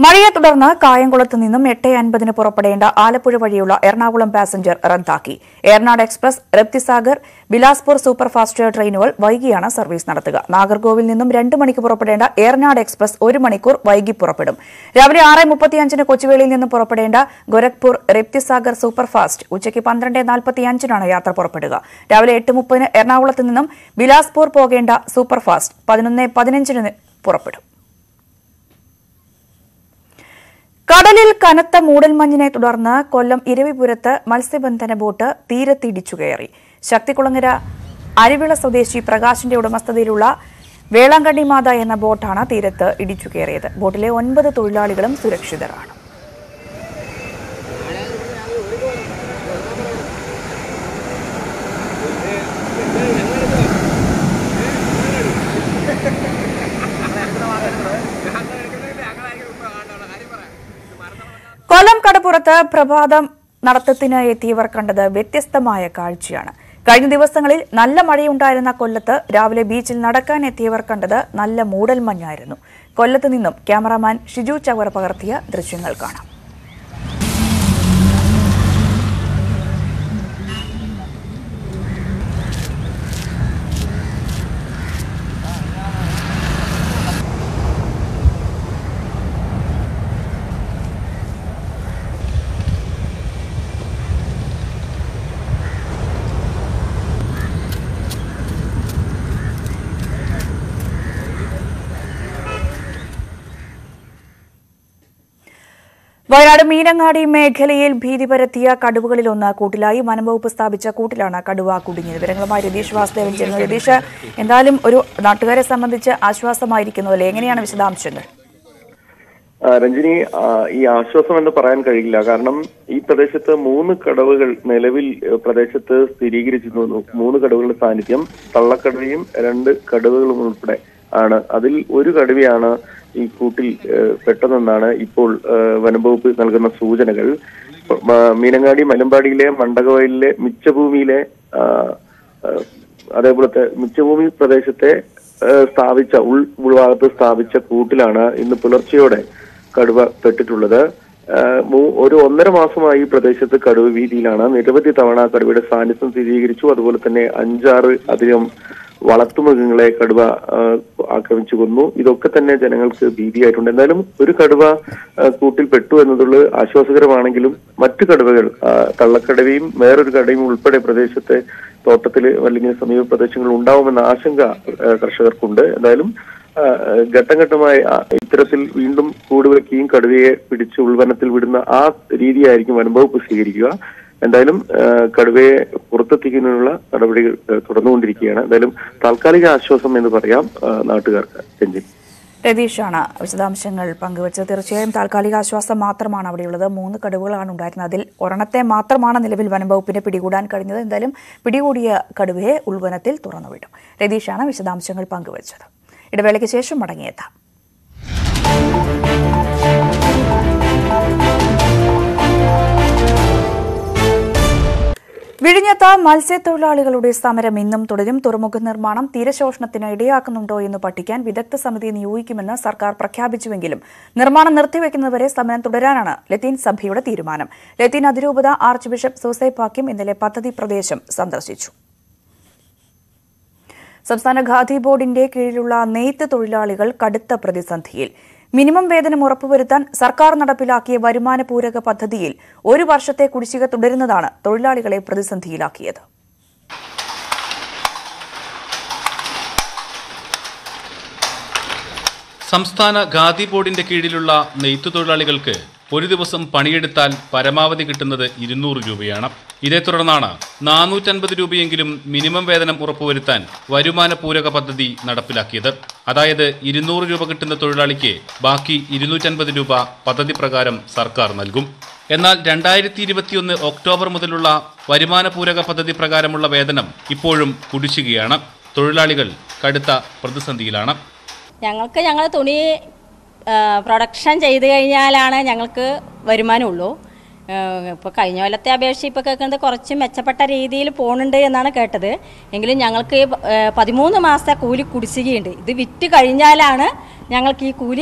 മഴയെ തുടർന്ന് കായംകുളത്ത് നിന്നും എട്ട് അൻപതിന് പുറപ്പെടേണ്ട ആലപ്പുഴ വഴിയുള്ള എറണാകുളം പാസഞ്ചർ റദ്ദാക്കി ഏർനാട് എക്സ്പ്രസ് റപ്തിസാഗർ ബിലാസ്പൂർ സൂപ്പർഫാസ്റ്റ് ട്രെയിനുകൾ വൈകിയാണ് സർവീസ് നടത്തുക നാഗർകോവിൽ നിന്നും രണ്ട് മണിക്ക് പുറപ്പെടേണ്ട ഏർനാട് എക്സ്പ്രസ് ഒരു മണിക്കൂർ വൈകി പുറപ്പെടും രാവിലെ ആറ് മുപ്പത്തിയഞ്ചിന് കൊച്ചുവേളിയിൽ നിന്നും പുറപ്പെടേണ്ട ഗോരഖ്പൂർ റപ്തിസാഗർ സൂപ്പർഫാസ്റ്റ് ഉച്ചയ്ക്ക് പന്ത്രണ്ട് നാൽപ്പത്തിയഞ്ചിനാണ് യാത്ര പുറപ്പെടുക രാവിലെ എട്ട് മുപ്പതിന് എറണാകുളത്ത് നിന്നും ബിലാസ്പൂർ പോകേണ്ട സൂപ്പർഫാസ്റ്റ് പതിനൊന്ന് പതിനഞ്ചിന് പുറപ്പെടും കടലിൽ കനത്ത മൂടൽമഞ്ഞിനെ തുടർന്ന് കൊല്ലം ഇരവിപുരത്ത് മത്സ്യബന്ധന ബോട്ട് തീരത്തിടിച്ചു കയറി ശക്തികുളങ്ങര അരിവിള സ്വദേശി പ്രകാശിന്റെ ഉടമസ്ഥതയിലുള്ള വേളാങ്കണ്ണി മാത എന്ന ബോട്ടാണ് തീരത്ത് ഇടിച്ചു കയറിയത് ബോട്ടിലെ ഒൻപത് തൊഴിലാളികളും സുരക്ഷിതരാണ് കൊല്ലം കടപ്പുറത്ത് പ്രഭാതം നടത്തത്തിന് എത്തിയവർ കണ്ടത് വ്യത്യസ്തമായ കാഴ്ചയാണ് കഴിഞ്ഞ ദിവസങ്ങളിൽ നല്ല മഴയുണ്ടായിരുന്ന കൊല്ലത്ത് രാവിലെ ബീച്ചിൽ നടക്കാൻ എത്തിയവർ കണ്ടത് നല്ല മൂടൽമഞ്ഞായിരുന്നു കൊല്ലത്ത് നിന്നും ക്യാമറാമാൻ ഷിജു ചവർ പകർത്തിയ ദൃശ്യങ്ങൾ കാണാം വയനാട് മീനങ്ങാടി മേഖലയിൽ ഭീതി പരത്തിയ കടുവകളിലൊന്ന് കൂട്ടിലായി വനംവകുപ്പ് സ്ഥാപിച്ച കൂട്ടിലാണ് കടുവ കുടുങ്ങിയത് വിവരങ്ങളുമായി രതീഷ് വാസുദേവൻ ചേരുന്നു രതീഷ് എന്തായാലും ഒരു നാട്ടുകാരെ സംബന്ധിച്ച് ആശ്വാസമായിരിക്കുന്നു അല്ലേ എങ്ങനെയാണ് വിശദാംശങ്ങൾ ആ, രഞ്ജിനി ആ, ഈ ആശ്വാസം എന്ന് പറയാൻ കഴിയില്ല കാരണം ഈ പ്രദേശത്ത് മൂന്ന് കടവുകൾ നിലവിൽ ഏഹ്, പ്രദേശത്ത് സ്ഥിരീകരിച്ചിരുന്നു മൂന്ന് കടവുകളുടെ സാന്നിധ്യം തള്ളക്കടവയും രണ്ട് കടവുകളും ഉൾപ്പെടെ ആണ് അതിൽ ഒരു കടുവയാണ് ഈ കൂട്ടിൽ ഏഹ്, പെട്ടതെന്നാണ് ഇപ്പോൾ ഏഹ്, വനംവകുപ്പ് നൽകുന്ന സൂചനകൾ മ- മീനങ്ങാടി മലമ്പാടിയിലെ മണ്ടകവയലിലെ മിച്ചഭൂമിയിലെ ആ, ആ, അതേപോലത്തെ മിച്ചഭൂമി പ്രദേശത്തെ ഏഹ്, സ്ഥാപിച്ച ഉൾ ഉൾഭാഗത്ത് സ്ഥാപിച്ച കൂട്ടിലാണ് ഇന്ന് പുലർച്ചെയോടെ കടുവ പെട്ടിട്ടുള്ളത് ഏഹ്, മൂ- ഒരു ഒന്നര മാസമായി ഈ പ്രദേശത്ത് കടുവ വീതിയിലാണ് നിരവധി തവണ കടുവയുടെ സാന്നിധ്യം സ്ഥിരീകരിച്ചു അതുപോലെ തന്നെ അഞ്ചാറ് അധികം വളർത്തുമൃഗങ്ങളെ കടുവ ഏഹ്, ആക്രമിച്ചു കൊന്നു ഇതൊക്കെ തന്നെ ജനങ്ങൾക്ക് ഭീതിയായിട്ടുണ്ട് എന്തായാലും ഒരു കടുവ ഏഹ്, കൂട്ടിൽ പെട്ടു എന്നുള്ളത് ആശ്വാസകരമാണെങ്കിലും മറ്റു കടുവകൾ ആ, തള്ളക്കടവയും വേറൊരു കടവയും ഉൾപ്പെടെ പ്രദേശത്തെ തോട്ടത്തിൽ അല്ലെങ്കിൽ സമീപ പ്രദേശങ്ങളിൽ ഉണ്ടാവുമെന്ന ആശങ്ക ഏഹ്, കർഷകർക്കുണ്ട് എന്തായാലും ആ, ഘട്ടം ഘട്ടമായി ആ, ഇത്തരത്തിൽ വീണ്ടും കൂട് വയ്ക്കുകയും കടുവയെ പിടിച്ച് ഉൾവനത്തിൽ വിടുന്ന ആ രീതിയായിരിക്കും വനംവകുപ്പ് സ്വീകരിക്കുക എന്തായാലും ആ, കടുവയെ പുറത്തെത്തിക്കുന്നതിനുള്ള നടപടികൾ ആ, തുടർന്നുകൊണ്ടിരിക്കുകയാണ് എന്തായാലും താൽക്കാലിക ആശ്വാസം എന്ന് പറയാം ആ, നാട്ടുകാർക്ക് രഞ്ജിത്ത് രതീഷാണ് വിശദാംശങ്ങൾ പങ്കുവച്ചത് തീർച്ചയായും താൽക്കാലിക ആശ്വാസം മാത്രമാണ് അവിടെയുള്ളത് മൂന്ന് കടുവകളാണ് ഉണ്ടായിരുന്നത് അതിൽ ഒരെണ്ണത്തെ മാത്രമാണ് നിലവിൽ വനംവകുപ്പിന് പിടികൂടാൻ കഴിഞ്ഞത് എന്തായാലും പിടികൂടിയ കടുവയെ ഉൾവനത്തിൽ തുറന്നുവിടും രതീഷാണ് വിശദാംശങ്ങൾ പങ്കുവച്ചത് ഇടവേളയ്ക്ക് ശേഷം മടങ്ങിയെത്താം വിഴിഞ്ഞത്ത് മത്സ്യത്തൊഴിലാളികളുടെ സമരം ഇന്നും തുടരും തുറമുഖ നിർമ്മാണം തീരശോഷണത്തിന് ഇടയാക്കുന്നുണ്ടോ എന്ന് പഠിക്കാൻ വിദഗ്ധ സമിതി നിയോഗിക്കുമെന്ന് സർക്കാർ പ്രഖ്യാപിച്ചുവെങ്കിലും നിർമ്മാണം നിർത്തിവെക്കുന്നതുവരെ സമരം തുടരാനാണ് ലത്തീൻ സഭയുടെ തീരുമാനം ലത്തീൻ അതിരൂപത ആർച്ച് ബിഷപ്പ് സൂസൈപാക്യം ഇന്നലെ പദ്ധതി പ്രദേശം സന്ദർശിച്ചു സംസ്ഥാന ഖാദി ബോർഡിന്റെ കീഴിലുള്ള നെയ്ത്ത് തൊഴിലാളികൾ കടുത്ത പ്രതിസന്ധിയിൽ മിനിമം വേതനം ഉറപ്പുവരുത്താൻ സർക്കാർ നടപ്പിലാക്കിയ വരുമാന പൂരക പദ്ധതിയിൽ ഒരു വർഷത്തെ കുടിശ്ശിക തുടരുന്നതാണ് തൊഴിലാളികളെ പ്രതിസന്ധിയിലാക്കിയത് സംസ്ഥാന ഖാദി ബോർഡിന്റെ കീഴിലുള്ള നെയ്ത്തു തൊഴിലാളികൾക്ക് ഒരു ദിവസം പണിയെടുത്താൽ പരമാവധി കിട്ടുന്നത് ഇരുന്നൂറ് രൂപയാണ് ഇതേ തുടർന്നാണ് നാനൂറ്റൻപത് രൂപയെങ്കിലും മിനിമം വേതനം ഉറപ്പുവരുത്താൻ വരുമാന പൂരക പദ്ധതി നടപ്പിലാക്കിയത് അതായത് ഇരുന്നൂറ് രൂപ കിട്ടുന്ന തൊഴിലാളിക്ക് ബാക്കി ഇരുന്നൂറ്റൻപത് രൂപ പദ്ധതി പ്രകാരം സർക്കാർ നൽകും എന്നാൽ രണ്ടായിരത്തി ഇരുപത്തിയൊന്ന് ഒക്ടോബർ മുതലുള്ള വരുമാന പൂരക പദ്ധതി പ്രകാരമുള്ള വേതനം ഇപ്പോഴും കുടിശ്ശികയാണ് തൊഴിലാളികൾ കടുത്ത പ്രതിസന്ധിയിലാണ് ഞങ്ങൾക്ക് ഞങ്ങൾ തുണി ആ, പ്രൊഡക്ഷൻ ചെയ്ത് കഴിഞ്ഞാലാണ് ഞങ്ങൾക്ക് വരുമാനമുള്ളൂ ഇപ്പോൾ കഴിഞ്ഞ കൊല്ലത്തെ അപേക്ഷിച്ച് ഇപ്പോൾ കേൾക്കുന്നത് കുറച്ച് മെച്ചപ്പെട്ട രീതിയിൽ പോകുന്നുണ്ട് എന്നാണ് കേട്ടത് എങ്കിലും ഞങ്ങൾക്ക് ആ, പതിമൂന്ന് മാസത്തെ കൂലി കുടിശ്ശികയുണ്ട് ഇത് വിറ്റ് കഴിഞ്ഞാലാണ് ഞങ്ങൾക്ക് ഈ കൂലി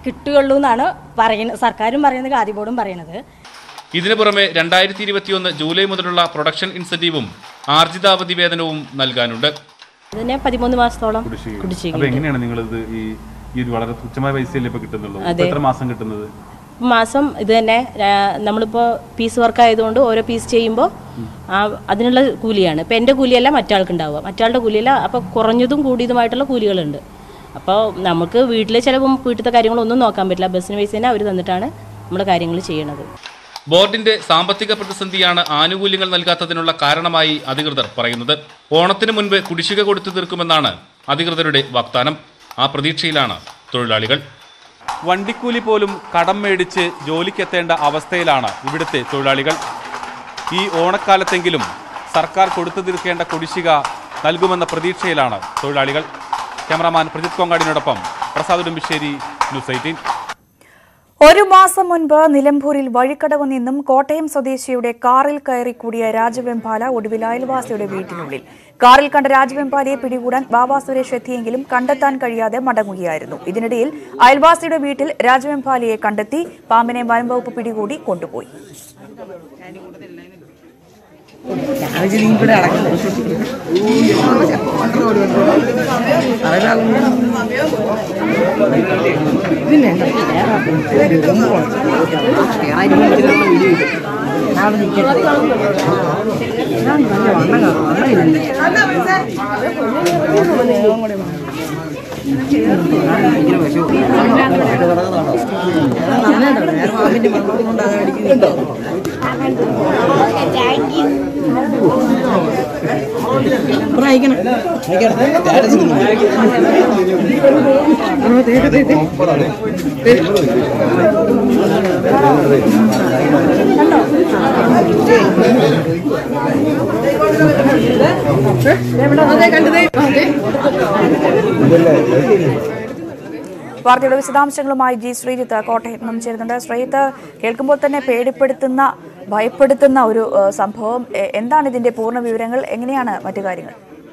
കിട്ടുകയുള്ളൂ എന്നാണ് പറയുന്നത് സർക്കാരും പറയുന്നത് ഖാദി ബോർഡും പറയുന്നത് ഇതിനു പുറമെ രണ്ടായിരത്തി ഇരുപത്തിയൊന്ന് ജൂലൈ മുതലുള്ള പ്രൊഡക്ഷൻ ഇൻസെന്റീവും ആർജിതാവധി വേതനവും നൽകാനുണ്ട് ഇതിനെ പതിമൂന്ന് മാസത്തോളം അപ്പൊ കുടിശ്ശിക എങ്ങനെയാണ് നിങ്ങളിത് ഈ ഈ ഒരു വളരെ തുച്ഛമായ പൈസയല്ലേ ഇപ്പൊ കിട്ടുന്നുള്ളൂ ഇപ്പൊ അതെ. എത്ര മാസം കിട്ടുന്നത് മാസം ഇത് തന്നെ രാ- നമ്മളിപ്പോൾ പീസ് വർക്ക് ആയതുകൊണ്ട് ഓരോ പീസ് ചെയ്യുമ്പോൾ ആ അതിനുള്ള കൂലിയാണ് ഇപ്പം എൻ്റെ കൂലിയല്ല മറ്റാൾക്ക് ഉണ്ടാവുക മറ്റാളുടെ കൂലിയല്ല അപ്പോൾ കുറഞ്ഞതും കൂടിയതുമായിട്ടുള്ള കൂലികളുണ്ട് അപ്പോൾ നമുക്ക് വീട്ടിലെ ചിലവും വീട്ടിലത്തെ കാര്യങ്ങളൊന്നും നോക്കാൻ പറ്റില്ല ബസ്സിന് പൈസ തന്നെ അവർ തന്നിട്ടാണ് നമ്മൾ കാര്യങ്ങൾ ചെയ്യണത് ബോർഡിന്റെ സാമ്പത്തിക പ്രതിസന്ധിയാണ് ആനുകൂല്യങ്ങൾ നൽകാത്തതിനുള്ള കാരണമായി അധികൃതർ പറയുന്നത് ഓണത്തിന് മുൻപ് കുടിശ്ശിക കൊടുത്തു തീർക്കുമെന്നാണ് അധികൃതരുടെ വാഗ്ദാനം ആ പ്രതീക്ഷയിലാണ് തൊഴിലാളികൾ വണ്ടിക്കൂലി പോലും കടം മേടിച്ച് ജോലിക്കെത്തേണ്ട അവസ്ഥയിലാണ് ഇവിടുത്തെ തൊഴിലാളികൾ ഈ ഓണക്കാലത്തെങ്കിലും സർക്കാർ കൊടുത്തു തീർക്കേണ്ട കുടിശ്ശിക നൽകുമെന്ന പ്രതീക്ഷയിലാണ് തൊഴിലാളികൾ ക്യാമറാമാൻ പ്രജിത് കൊങ്ങാടിനോടൊപ്പം പ്രസാദ് ഉടുമ്പിശ്ശേരി ന്യൂസ് എയ്റ്റീൻ ഒരു മാസം മുൻപ് നിലമ്പൂരിൽ വഴിക്കടവ് നിന്നും കോട്ടയം സ്വദേശിയുടെ കാറിൽ കയറി കൂടിയ രാജവെമ്പാല ഒടുവിൽ അയൽവാസിയുടെ വീട്ടിനുള്ളിൽ കാറിൽ കണ്ട രാജവെമ്പാലയെ പിടികൂടാൻ ബാബ സുരേഷ് എത്തിയെങ്കിലും കണ്ടെത്താൻ കഴിയാതെ മടങ്ങുകയായിരുന്നു ഇതിനിടയിൽ അയൽവാസിയുടെ വീട്ടിൽ രാജവെമ്പാലയെ കണ്ടെത്തി പാമ്പിനെ വനംവകുപ്പ് പിടികൂടി കൊണ്ടുപോയി വാർത്തയുടെ വിശദാംശങ്ങളുമായി ജി ശ്രീജിത്ത് കോട്ടയം നിന്നും ചേരുന്നുണ്ട് ശ്രീജിത്ത് കേൾക്കുമ്പോൾ തന്നെ പേടിപ്പെടുത്തുന്ന ഭയപ്പെടുത്തുന്ന ഒരു ഏഹ്, സംഭവം എ- എന്താണ് ഇതിന്റെ പൂർണ്ണ വിവരങ്ങൾ എങ്ങനെയാണ് മറ്റു കാര്യങ്ങൾ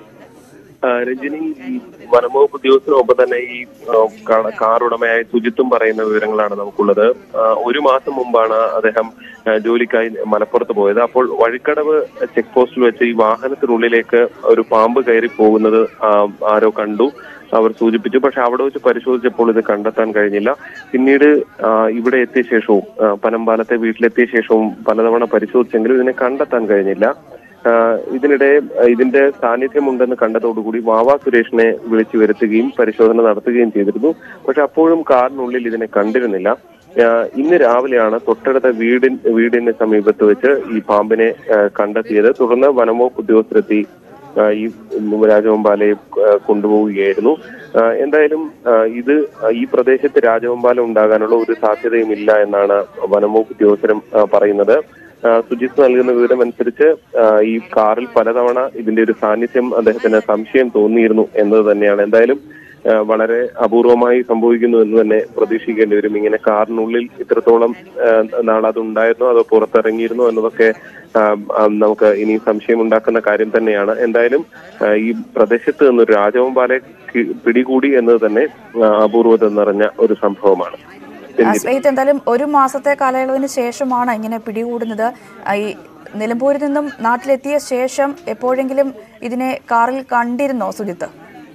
ആ, രഞ്ജിനി ഈ വനംവകുപ്പ് ഉദ്യോഗസ്ഥനൊപ്പം തന്നെ ഈ ആ, കാ- കാർ ഉടമയായ സുജിത്തും പറയുന്ന വിവരങ്ങളാണ് നമുക്കുള്ളത് ആ, ഒരു മാസം മുമ്പാണ് അദ്ദേഹം ആ, ജോലിക്കായി മലപ്പുറത്ത് പോയത് അപ്പോൾ വഴിക്കടവ് ചെക്ക് പോസ്റ്റിൽ വെച്ച് ഈ വാഹനത്തിനുള്ളിലേക്ക് ഒരു പാമ്പ് കയറി പോകുന്നത് ആ, ആരോ കണ്ടു അവർ സൂചിപ്പിച്ചു പക്ഷെ അവിടെ വെച്ച് പരിശോധിച്ചപ്പോൾ ഇത് കണ്ടെത്താൻ കഴിഞ്ഞില്ല പിന്നീട് ആ, ഇവിടെ എത്തിയ ശേഷവും ആ, പനമ്പാലത്തെ വീട്ടിലെത്തിയ ശേഷവും പലതവണ പരിശോധിച്ചെങ്കിലും ഇതിനെ കണ്ടെത്താൻ കഴിഞ്ഞില്ല ആഹ് ഇതിനിടെ ആഹ് ഇതിന്റെ സാന്നിധ്യമുണ്ടെന്ന് കണ്ടതോടുകൂടി വാവ സുരേഷിനെ വിളിച്ചു വരുത്തുകയും പരിശോധന നടത്തുകയും ചെയ്തിരുന്നു പക്ഷെ അപ്പോഴും കാറിനുള്ളിൽ ഇതിനെ കണ്ടിരുന്നില്ല ആഹ് ഇന്ന് രാവിലെയാണ് തൊട്ടടുത്ത വീടിൻ വീടിന് സമീപത്ത് വെച്ച് ഈ പാമ്പിനെ ആഹ് കണ്ടെത്തിയത് തുടർന്ന് വനംവകുപ്പ് ഉദ്യോഗസ്ഥരെത്തി ആഹ് ഈ രാജവമ്പാലയെ ആഹ് കൊണ്ടുപോവുകയായിരുന്നു ആഹ് എന്തായാലും ആഹ് ഇത് ഈ പ്രദേശത്ത് രാജവമ്പാല ഉണ്ടാകാനുള്ള ഒരു സാധ്യതയും ഇല്ല എന്നാണ് വനംവകുപ്പ് ഉദ്യോഗസ്ഥരും ആഹ് പറയുന്നത് ആ, സുജിത്ത് നൽകുന്ന വിവരം അനുസരിച്ച് ആ, ഈ കാറിൽ പലതവണ ഇതിന്റെ ഒരു സാന്നിധ്യം അദ്ദേഹത്തിന് സംശയം തോന്നിയിരുന്നു എന്നത് തന്നെയാണ് എന്തായാലും ആ, വളരെ അപൂർവമായി സംഭവിക്കുന്നു എന്ന് തന്നെ പ്രതീക്ഷിക്കേണ്ടി വരും ഇങ്ങനെ കാറിനുള്ളിൽ ഇത്രത്തോളം ആ, നാൾ അത് ഉണ്ടായിരുന്നോ അതോ പുറത്തിറങ്ങിയിരുന്നോ എന്നതൊക്കെ ആ, ആ, നമുക്ക് ഇനി സംശയം ഉണ്ടാക്കുന്ന കാര്യം തന്നെയാണ് എന്തായാലും ആ, ഈ പ്രദേശത്ത് നിന്നൊരു രാജവമ്പാലെ കി- പിടികൂടി എന്നത് തന്നെ ആ, അപൂർവത നിറഞ്ഞ ഒരു സംഭവമാണ് ആ, ശ്രീജിത്ത് എന്തായാലും ഒരു മാസത്തെ കാലയളവിന് ശേഷമാണ് ഇങ്ങനെ പിടികൂടുന്നത് ആ, ഈ നിലമ്പൂരിൽ നിന്നും നാട്ടിലെത്തിയ ശേഷം എപ്പോഴെങ്കിലും ഇതിനെ കാറിൽ കണ്ടിരുന്നോ സുജിത്ത്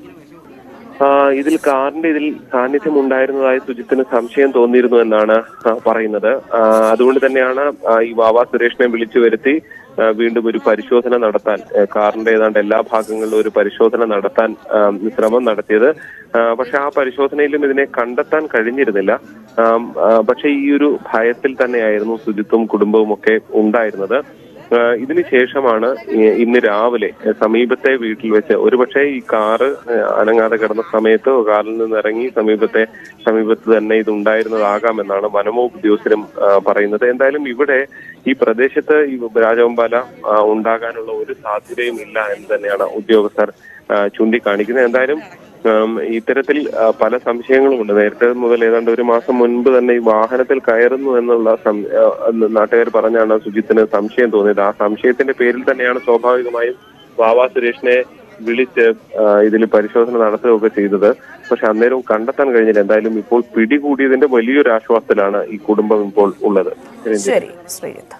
ആ, ഇതിൽ കാറിന്റെ ഇതിൽ സാന്നിധ്യം ഉണ്ടായിരുന്നതായി സുജിത്തിന് സംശയം തോന്നിയിരുന്നു എന്നാണ് ആ, പറയുന്നത് ആ, അതുകൊണ്ട് തന്നെയാണ് ആ, ഈ വാവ സുരേഷിനെ വിളിച്ചു വരുത്തി ആ, വീണ്ടും ഒരു പരിശോധന നടത്താൻ ആ, കാറിന്റെ ഏതാണ്ട് എല്ലാ ഭാഗങ്ങളിലും ഒരു പരിശോധന നടത്താൻ ആ, ശ്രമം നടത്തിയത് ആ, പക്ഷെ ആ പരിശോധനയിലും ഇതിനെ കണ്ടെത്താൻ കഴിഞ്ഞിരുന്നില്ല ആം, ആ, പക്ഷെ ഈ ഒരു ഭയത്തിൽ തന്നെയായിരുന്നു സുജിത്തും കുടുംബവും ഒക്കെ ഉണ്ടായിരുന്നത് ആ, ഇതിന് ശേഷമാണ് ഈ- ഇന്ന് രാവിലെ ആ, സമീപത്തെ വീട്ടിൽ വെച്ച് ഒരുപക്ഷെ ഈ കാറ് ആ, അനങ്ങാതെ കിടന്ന സമയത്ത് കാറിൽ നിന്ന് ഇറങ്ങി സമീപത്തെ സമീപത്ത് തന്നെ ഇത് ഉണ്ടായിരുന്നതാകാമെന്നാണ് വനംവകുപ്പ് ഉദ്യോഗസ്ഥരും ആ, പറയുന്നത് എന്തായാലും ഇവിടെ ഈ പ്രദേശത്ത് ഈ രാജവമ്പാല ആ, ഉണ്ടാകാനുള്ള ഒരു സാധ്യതയും ഇല്ല എന്ന് തന്നെയാണ് ഉദ്യോഗസ്ഥർ ആ, ചൂണ്ടിക്കാണിക്കുന്നത് എന്തായാലും ഉം, ഇത്തരത്തിൽ ആ, പല സംശയങ്ങളുമുണ്ട് നേരത്തെ മുതൽ ഏതാണ്ട് ഒരു മാസം മുൻപ് തന്നെ ഈ വാഹനത്തിൽ കയറുന്നു എന്നുള്ള സം- ആ, എന്ന് നാട്ടുകാർ പറഞ്ഞാണ് സുജിത്തിന് സംശയം തോന്നിയത് ആ സംശയത്തിന്റെ പേരിൽ തന്നെയാണ് സ്വാഭാവികമായും വാവാ സുരേഷിനെ വിളിച്ച് ഇതിൽ പരിശോധന നടത്തുകയൊക്കെ ചെയ്തത് പക്ഷെ അന്നേരവും കണ്ടെത്താൻ കഴിഞ്ഞില്ല എന്തായാലും ഇപ്പോൾ പിടികൂടിയതിന്റെ വലിയൊരു ആശ്വാസത്തിലാണ് ഈ കുടുംബം ഇപ്പോൾ ഉള്ളത് ശരി ശ്രീജിത്ത്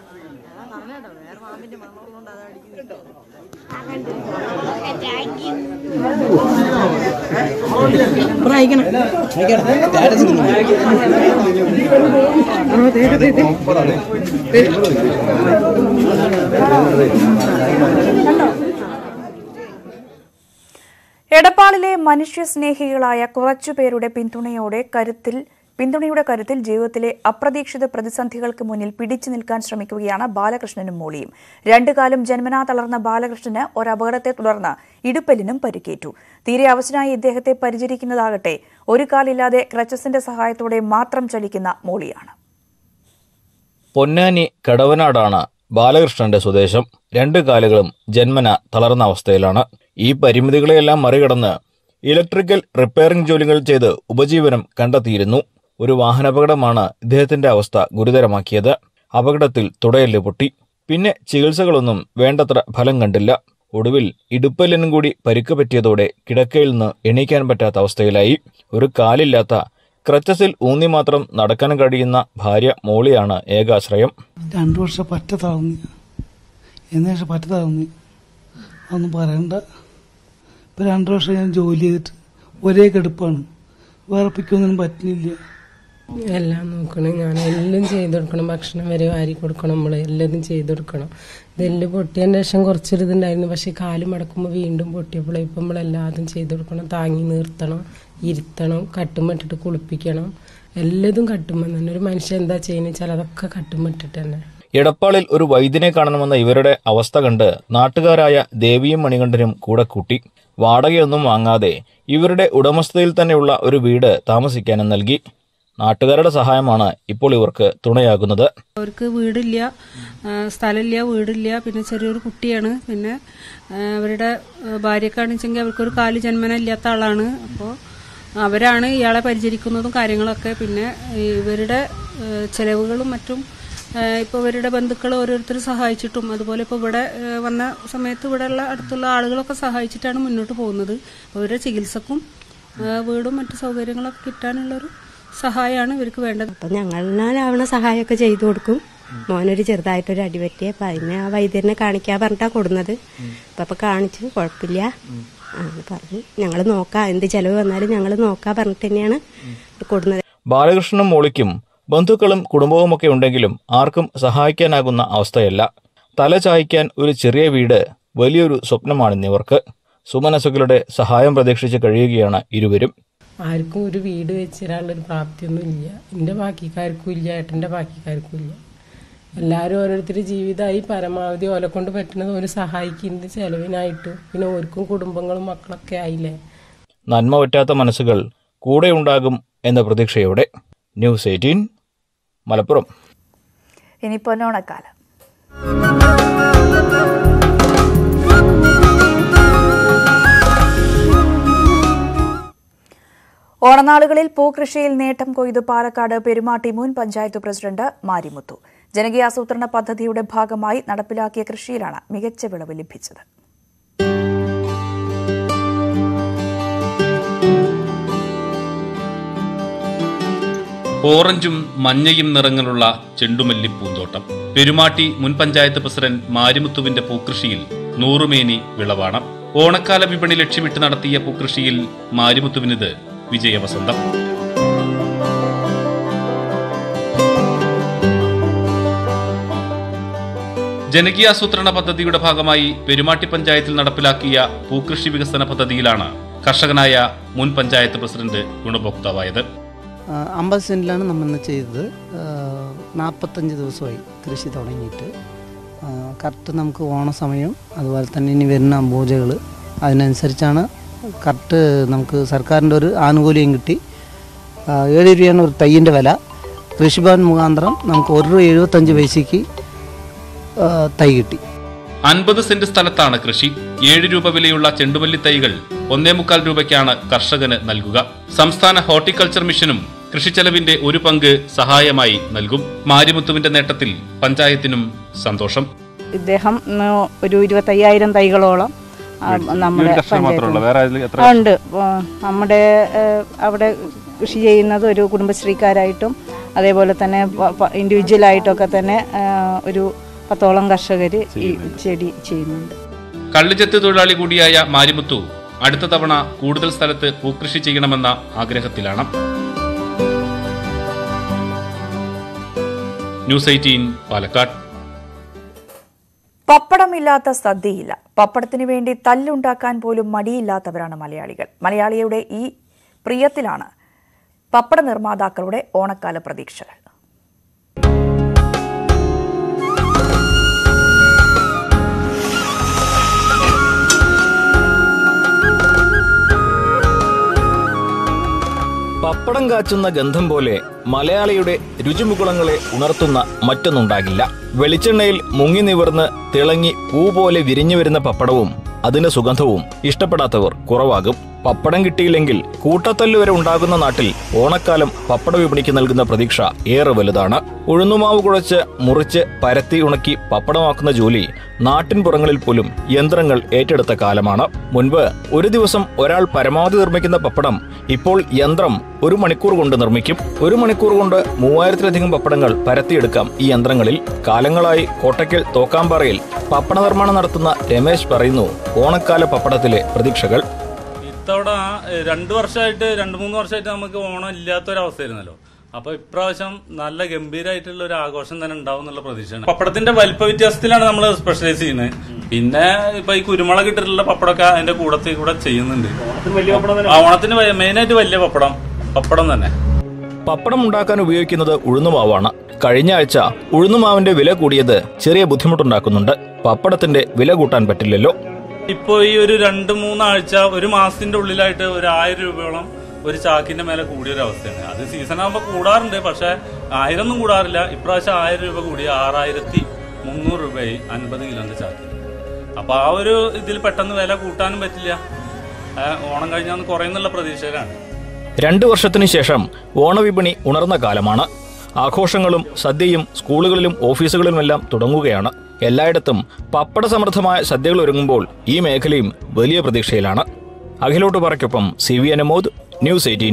എടപ്പാളിലെ മനുഷ്യസ്നേഹികളായ കുറച്ചുപേരുടെ പിന്തുണയോടെ കരുത്തിൽ പിന്തുണയുടെ കരുത്തിൽ ജീവിതത്തിലെ അപ്രതീക്ഷിത പ്രതിസന്ധികൾക്ക് മുന്നിൽ പിടിച്ചു നിൽക്കാൻ ശ്രമിക്കുകയാണ് ബാലകൃഷ്ണനും മോളിയും രണ്ടു കാലം ജന്മനാ തളർന്ന ബാലകൃഷ്ണന് ഒരപകടത്തെ തുടർന്ന് ഇടുപ്പലിനും പരിക്കേറ്റു തീരെ അവശനായി ഇദ്ദേഹത്തെ പരിചരിക്കുന്നതാകട്ടെ ഒരു കാലില്ലാതെ ക്രച്ചസിന്റെ സഹായത്തോടെ മാത്രം ചലിക്കുന്ന മോളിയാണ് പൊന്നാനി കടവനാടാണ് ബാലകൃഷ്ണന്റെ സ്വദേശം രണ്ട് കാലുകളും ജന്മന തളർന്ന അവസ്ഥയിലാണ് ഈ പരിമിതികളെയെല്ലാം മറികടന്ന് ഇലക്ട്രിക്കൽ റിപ്പയറിംഗ് ജോലികൾ ചെയ്ത് ഉപജീവനം കണ്ടെത്തിയിരുന്നു ഒരു വാഹനാപകടമാണ് ഇദ്ദേഹത്തിന്റെ അവസ്ഥ ഗുരുതരമാക്കിയത് അപകടത്തിൽ തുടയെല്ല് പൊട്ടി പിന്നെ ചികിത്സകളൊന്നും വേണ്ടത്ര ഫലം കണ്ടില്ല ഒടുവിൽ ഇടുപ്പലിനും കൂടി പരിക്ക് പറ്റിയതോടെ കിടക്കയിൽ നിന്ന് എണീക്കാൻ പറ്റാത്ത അവസ്ഥയിലായി ഒരു കാലില്ലാത്ത ക്രച്ചസിൽ ഊന്നി മാത്രം നടക്കാൻ കഴിയുന്ന ഭാര്യ മോളിയാണ് ഏകാശ്രയം രണ്ടു വർഷം പറ്റ തളർന്നു എന്നേഷം പറ്റ തളർന്നു അതൊന്നും പറയണ്ട ഇപ്പം രണ്ടു വർഷം ഞാൻ ജോലി ചെയ്തിട്ട് ഒരേ കെടുപ്പാണ് വേറെ പിക്കൊന്നും പറ്റുന്നില്ല എല്ലാം നോക്കണം ഞാൻ എല്ലാം ചെയ്ത് കൊടുക്കണം ഭക്ഷണം വരെ വാരി കൊടുക്കണം നമ്മൾ എല്ലാതും ചെയ്ത് കൊടുക്കണം ഇതെല്ല് പൊട്ടിയതിന് ശേഷം കുറച്ചൊരു ഇതുണ്ടായിരുന്നു പക്ഷെ കാല് മടക്കുമ്പോൾ വീണ്ടും പൊട്ടിയപ്പോൾ ഇപ്പം നമ്മളെല്ലാതും ചെയ്ത് കൊടുക്കണം താങ്ങി നിർത്തണം ഇരുത്തണം കട്ടുമിട്ടിട്ട് കുളിപ്പിക്കണം എല്ലാതും കട്ടുമ്പോൾ തന്നെ ഒരു മനുഷ്യൻ എന്താ ചെയ്യുന്നത് വെച്ചാൽ അതൊക്കെ കട്ടുമിട്ടിട്ട് തന്നെ എടപ്പാളിൽ ഒരു വൈദ്യനെ കാണണമെന്ന ഇവരുടെ അവസ്ഥ കണ്ട് നാട്ടുകാരായ ദേവിയും മണികണ്ഠനും കൂടെ കൂട്ടി വാടകയൊന്നും വാങ്ങാതെ ഇവരുടെ ഉടമസ്ഥതയിൽ തന്നെയുള്ള ഒരു വീട് താമസിക്കാനും നൽകി നാട്ടുകാരുടെ സഹായമാണ് ഇപ്പോൾ ഇവർക്ക് തുണയാകുന്നത് അവർക്ക് വീടില്ല ആ, സ്ഥലമില്ല വീടില്ല പിന്നെ ചെറിയൊരു കുട്ടിയാണ് പിന്നെ ആ, അവരുടെ ഭാര്യക്കാണെച്ചെങ്കിൽ അവർക്കൊരു കാല് ജന്മന ഇല്ലാത്ത ആളാണ് അപ്പോൾ അവരാണ് ഇയാളെ പരിചരിക്കുന്നതും കാര്യങ്ങളൊക്കെ പിന്നെ ഇവരുടെ ആ, ചെലവുകളും മറ്റും ഇപ്പോൾ ഇവരുടെ ബന്ധുക്കൾ ഓരോരുത്തർ സഹായിച്ചിട്ടും അതുപോലെ ഇപ്പോൾ ഇവിടെ ആ, വന്ന സമയത്ത് ഇവിടെയുള്ള അടുത്തുള്ള ആളുകളൊക്കെ സഹായിച്ചിട്ടാണ് മുന്നോട്ട് പോകുന്നത് അപ്പോൾ ഇവരുടെ ചികിത്സക്കും ആ, വീടും മറ്റു സൗകര്യങ്ങളൊക്കെ കിട്ടാനുള്ളൊരു സഹായമാണ് ഇവർക്ക് വേണ്ടത് അപ്പം ഞങ്ങളാലാവണ സഹായമൊക്കെ ചെയ്തു കൊടുക്കും മോനൊരു ചെറുതായിട്ടൊരു അടി പറ്റിയ അപ്പം അതിനെ ആ വൈദ്യരനെ കാണിക്കാൻ പറഞ്ഞിട്ടാ കൊടുന്നത് അപ്പം അപ്പം കാണിച്ചു കുഴപ്പമില്ല ആ പറഞ്ഞു ഞങ്ങൾ നോക്കാം എന്ത് ചെലവ് വന്നാലും ഞങ്ങൾ നോക്കാം പറഞ്ഞിട്ട് തന്നെയാണ് കൊടുന്നത് ബാലകൃഷ്ണനും മോളിക്കും ബന്ധുക്കളും കുടുംബവുമൊക്കെ ഉണ്ടെങ്കിലും ആർക്കും സഹായിക്കാനാകുന്ന അവസ്ഥയല്ല തല ചായ്ക്കാൻ ഒരു ചെറിയ വീട് വലിയൊരു സ്വപ്നമാണിന്നിവർക്ക് സുമനസുകളുടെ സഹായം പ്രതീക്ഷിച്ച് കഴിയുകയാണ് ഇരുവരും ആർക്കും ഒരു വീട് വെച്ച് തരാനുള്ളൊരു പ്രാപ്തിയൊന്നും ഇല്ല എൻ്റെ ബാക്കിക്കാർക്കും ഇല്ല ഏട്ടൻ്റെ ബാക്കിക്കാർക്കും ഇല്ല എല്ലാവരും ഓരോരുത്തരുടെ ജീവിതമായി പരമാവധി ഓലെ കൊണ്ട് പറ്റുന്നത് ഒരു സഹായിക്കുന്നത് ചെലവിനായിട്ട് പിന്നെ ഓർക്കും കുടുംബങ്ങളും മക്കളൊക്കെ ആയില്ലേ നന്മ പറ്റാത്ത മനസ്സുകൾ കൂടെയുണ്ടാകും എന്ന പ്രതീക്ഷയോടെ ന്യൂസ് എയ്റ്റീൻ മലപ്പുറം ഇനി പൊന്നോണക്കാലം ഓണനാളുകളിൽ പൂകൃഷിയിൽ നേട്ടം കൊയ്ത് പാലക്കാട് പെരുമാട്ടി മുൻ പഞ്ചായത്ത് പ്രസിഡന്റ് മാരിമുത്തു ജനകീയാസൂത്രണ പദ്ധതിയുടെ ഭാഗമായി നടപ്പിലാക്കിയ കൃഷിയിലാണ് മികച്ച വിളവ് ലഭിച്ചത് ഓറഞ്ചും മഞ്ഞയും നിറങ്ങളുള്ള ചെണ്ടുമല്ലി പൂന്തോട്ടം പെരുമാട്ടി മുൻ പഞ്ചായത്ത് പ്രസിഡന്റ് മാരിമുത്തുവിന്റെ പൂക്കൃഷിയിൽ നൂറുമേനി വിളവാണ് ഓണക്കാല വിപണി ലക്ഷ്യമിട്ട് നടത്തിയ പൂക്കൃഷിയിൽ മാരിമുത്തുവിനിത് വിജയവസന്തം ജനകീയാസൂത്രണ പദ്ധതിയുടെ ഭാഗമായി പെരുമാട്ടി പഞ്ചായത്തിൽ നടപ്പിലാക്കിയ പൂക്കൃഷി വികസന പദ്ധതിയിലാണ് കർഷകനായ മുൻ പഞ്ചായത്ത് പ്രസിഡന്റ് ഗുണഭോക്താവായത് അമ്പത് സെൻറ്റിലാണ് നമ്മൾ ഇന്ന് ചെയ്തത് നാൽപ്പത്തഞ്ച് ദിവസമായി കൃഷി തുടങ്ങിയിട്ട് കറക്റ്റ് നമുക്ക് ഓണസമയം അതുപോലെ തന്നെ ഇനി വരുന്ന പൂജകൾ അതിനനുസരിച്ചാണ് കറക്റ്റ് നമുക്ക് സർക്കാരിൻ്റെ ഒരു ആനുകൂല്യം കിട്ടി ആ, ഏഴ് രൂപയാണ് ഒരു തയ്യിൻ്റെ വില കൃഷിഭവൻ മുഖാന്തരം നമുക്ക് ഒരു രൂപ എഴുപത്തഞ്ച് പൈസയ്ക്ക് ആ, തൈ കിട്ടി അൻപത് സെന്റ് സ്ഥലത്താണ് കൃഷി ഏഴ് രൂപ വിലയുള്ള ചെണ്ടുമല്ലി തൈകൾ ഒന്നേ മുക്കാൽ രൂപയ്ക്കാണ് കർഷകന് നൽകുക സംസ്ഥാന ഹോർട്ടിക്കൾച്ചർ മിഷനും കൃഷിച്ചെലവിന്റെ ഒരു പങ്ക് സഹായമായി നൽകും മാരിമുത്തുവിന്റെ നേട്ടത്തിൽ പഞ്ചായത്തിനും സന്തോഷം ഇദ്ദേഹം ഉം, ഒരു ഇരുപത്തയ്യായിരം തൈകളോളം ആ, ഈ ഒരു നമ്മുടെ കർഷകർ മാത്രമേ ഉള്ളൂ? വേറെ അതിൽ എത്ര ആ, ഉണ്ട് ആ, നമ്മുടെ ഏ, അവിടെ കൃഷി ചെയ്യുന്നത് ഒരു കുടുംബശ്രീക്കാരായിട്ടും അതേപോലെ തന്നെ ഇൻഡിവിജ്വലായിട്ടൊക്കെ തന്നെ ആ, ഒരു പത്തോളം കർഷകർ ഈ ചെടി ചെയ്യുന്നുണ്ട് കള്ളുചെത്ത് തൊഴിലാളി കൂടിയായ മാരിമുത്തു അടുത്ത തവണ കൂടുതൽ സ്ഥലത്ത് പൂക്കൃഷി ചെയ്യണമെന്ന ആഗ്രഹത്തിലാണ് ന്യൂസ് എയ്റ്റീൻ പാലക്കാട് പപ്പടമില്ലാത്ത സദ്യയില്ല പപ്പടത്തിന് വേണ്ടി തല്ലുണ്ടാക്കാൻ പോലും മടിയില്ലാത്തവരാണ് മലയാളികൾ മലയാളിയുടെ ഈ പ്രിയത്തിലാണ് പപ്പട നിർമ്മാതാക്കളുടെ ഓണക്കാല പ്രതീക്ഷകൾ പപ്പടം കാച്ചുന്ന ഗന്ധം പോലെ മലയാളിയുടെ രുചിമുകുളങ്ങളെ ഉണർത്തുന്ന മറ്റൊന്നുണ്ടാകില്ല വെളിച്ചെണ്ണയിൽ മുങ്ങി നിവർന്ന് തിളങ്ങി പൂ പോലെ വിരിഞ്ഞു വരുന്ന പപ്പടവും അതിന്റെ സുഗന്ധവും ഇഷ്ടപ്പെടാത്തവർ കുറവാകും പപ്പടം കിട്ടിയില്ലെങ്കിൽ കൂട്ടത്തല്ല് വരെ ഉണ്ടാകുന്ന നാട്ടിൽ ഓണക്കാലം പപ്പട വിപണിക്ക് നൽകുന്ന പ്രതീക്ഷ ഏറെ വലുതാണ് ഉഴുന്നുമാവ് കുഴച്ച് മുറിച്ച് പരത്തി ഉണക്കി പപ്പടമാക്കുന്ന ജോലി നാട്ടിൻ പുറങ്ങളിൽ പോലും യന്ത്രങ്ങൾ ഏറ്റെടുത്ത കാലമാണ് മുൻപ് ഒരു ദിവസം ഒരാൾ പരമാവധി നിർമ്മിക്കുന്ന പപ്പടം ഇപ്പോൾ യന്ത്രം ഒരു മണിക്കൂർ കൊണ്ട് നിർമ്മിക്കും ഒരു മണിക്കൂർ കൊണ്ട് മൂവായിരത്തിലധികം പപ്പടങ്ങൾ പരത്തിയെടുക്കാം ഈ യന്ത്രങ്ങളിൽ കാലങ്ങളായി കോട്ടയ്ക്കൽ തോക്കാമ്പാറയിൽ പപ്പട നിർമ്മാണം നടത്തുന്ന രമേശ് പറയുന്നു ഓണക്കാല പപ്പടത്തിലെ പ്രതീക്ഷകൾ ഇത്തവണ ഏഹ്, രണ്ട് വർഷമായിട്ട് രണ്ട് മൂന്ന് വർഷമായിട്ട് നമുക്ക് ഓണം ഇല്ലാത്തൊരവസ്ഥയായിരുന്നല്ലോ അപ്പൊ ഇപ്രാവശ്യം നല്ല ഗംഭീരമായിട്ടുള്ള ഒരു ആഘോഷം തന്നെ ഉണ്ടാവും എന്നുള്ള പ്രതീക്ഷയാണ് പപ്പടത്തിന്റെ വലിപ്പ വ്യത്യാസത്തിലാണ് നമ്മൾ സ്പെഷ്യലൈസ് ചെയ്യുന്നത് പിന്നെ ഇപ്പൊ ഈ കുരുമുളക് ഇട്ടിട്ടുള്ള പപ്പടമൊക്കെ അതിന്റെ കൂടത്തിൽ കൂടെ ചെയ്യുന്നുണ്ട് ആ, ഓണത്തിന് മെയിനായിട്ട് വലിയ പപ്പടം പപ്പടം തന്നെ പപ്പടം ഉണ്ടാക്കാൻ ഉപയോഗിക്കുന്നത് ഉഴുന്നുമാവാണ് കഴിഞ്ഞ ആഴ്ച ഉഴുന്നുമാവിന്റെ വില കൂടിയത് ചെറിയ ബുദ്ധിമുട്ടുണ്ടാക്കുന്നുണ്ട് പപ്പടത്തിന്റെ വില കൂട്ടാൻ പറ്റില്ലല്ലോ ഇപ്പൊ ഈ ഒരു രണ്ട് മൂന്നാഴ്ച ഒരു മാസത്തിന്റെ ഉള്ളിലായിട്ട് ഒരു ആയിരം രൂപയോളം ഒരു ചാക്കിന്റെ മേലെ കൂടിയ ഒരു അവസ്ഥയാണ് അത് സീസൺ ആകുമ്പോൾ കൂടാറുണ്ട് പക്ഷെ ആയിരം ഒന്നും കൂടാറില്ല ഇപ്രാവശ്യം ആയിരം രൂപ കൂടി ആറായിരത്തി മുന്നൂറ് രൂപയായി അൻപത് കിലോന്റെ ചാക്കിന് അപ്പൊ ആ ഒരു ഇതിൽ പെട്ടെന്ന് വില കൂട്ടാനും പറ്റില്ല ആ, ഓണം കഴിഞ്ഞാൽ കുറയുന്നുള്ള പ്രതീക്ഷയിലാണ് രണ്ടു വർഷത്തിനു ശേഷം ഓണവിപണി ഉണർന്ന കാലമാണ് ആഘോഷങ്ങളും സദ്യയും സ്കൂളുകളിലും ഓഫീസുകളിലുമെല്ലാം തുടങ്ങുകയാണ് എല്ലായിടത്തും പപ്പട സമൃദ്ധമായ സദ്യകൾ ഒരുങ്ങുമ്പോൾ ഈ മേഖലയും വലിയ പ്രതീക്ഷയിലാണ് അഖിലോട്ട് പറയ്ക്കൊപ്പം C V Anumod News eighteen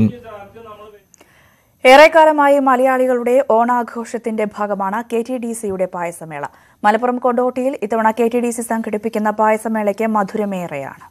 ഏറെക്കാലമായി മലയാളികളുടെ ഓണാഘോഷത്തിന്റെ ഭാഗമാണ് കെ ടി ഡി സിയുടെ പായസമേള മലപ്പുറം കൊണ്ടോട്ടിയിൽ ഇത്തവണ കെ ടി ഡി സി സംഘടിപ്പിക്കുന്ന പായസമേളയ്ക്ക് മധുരമേറെയാണ്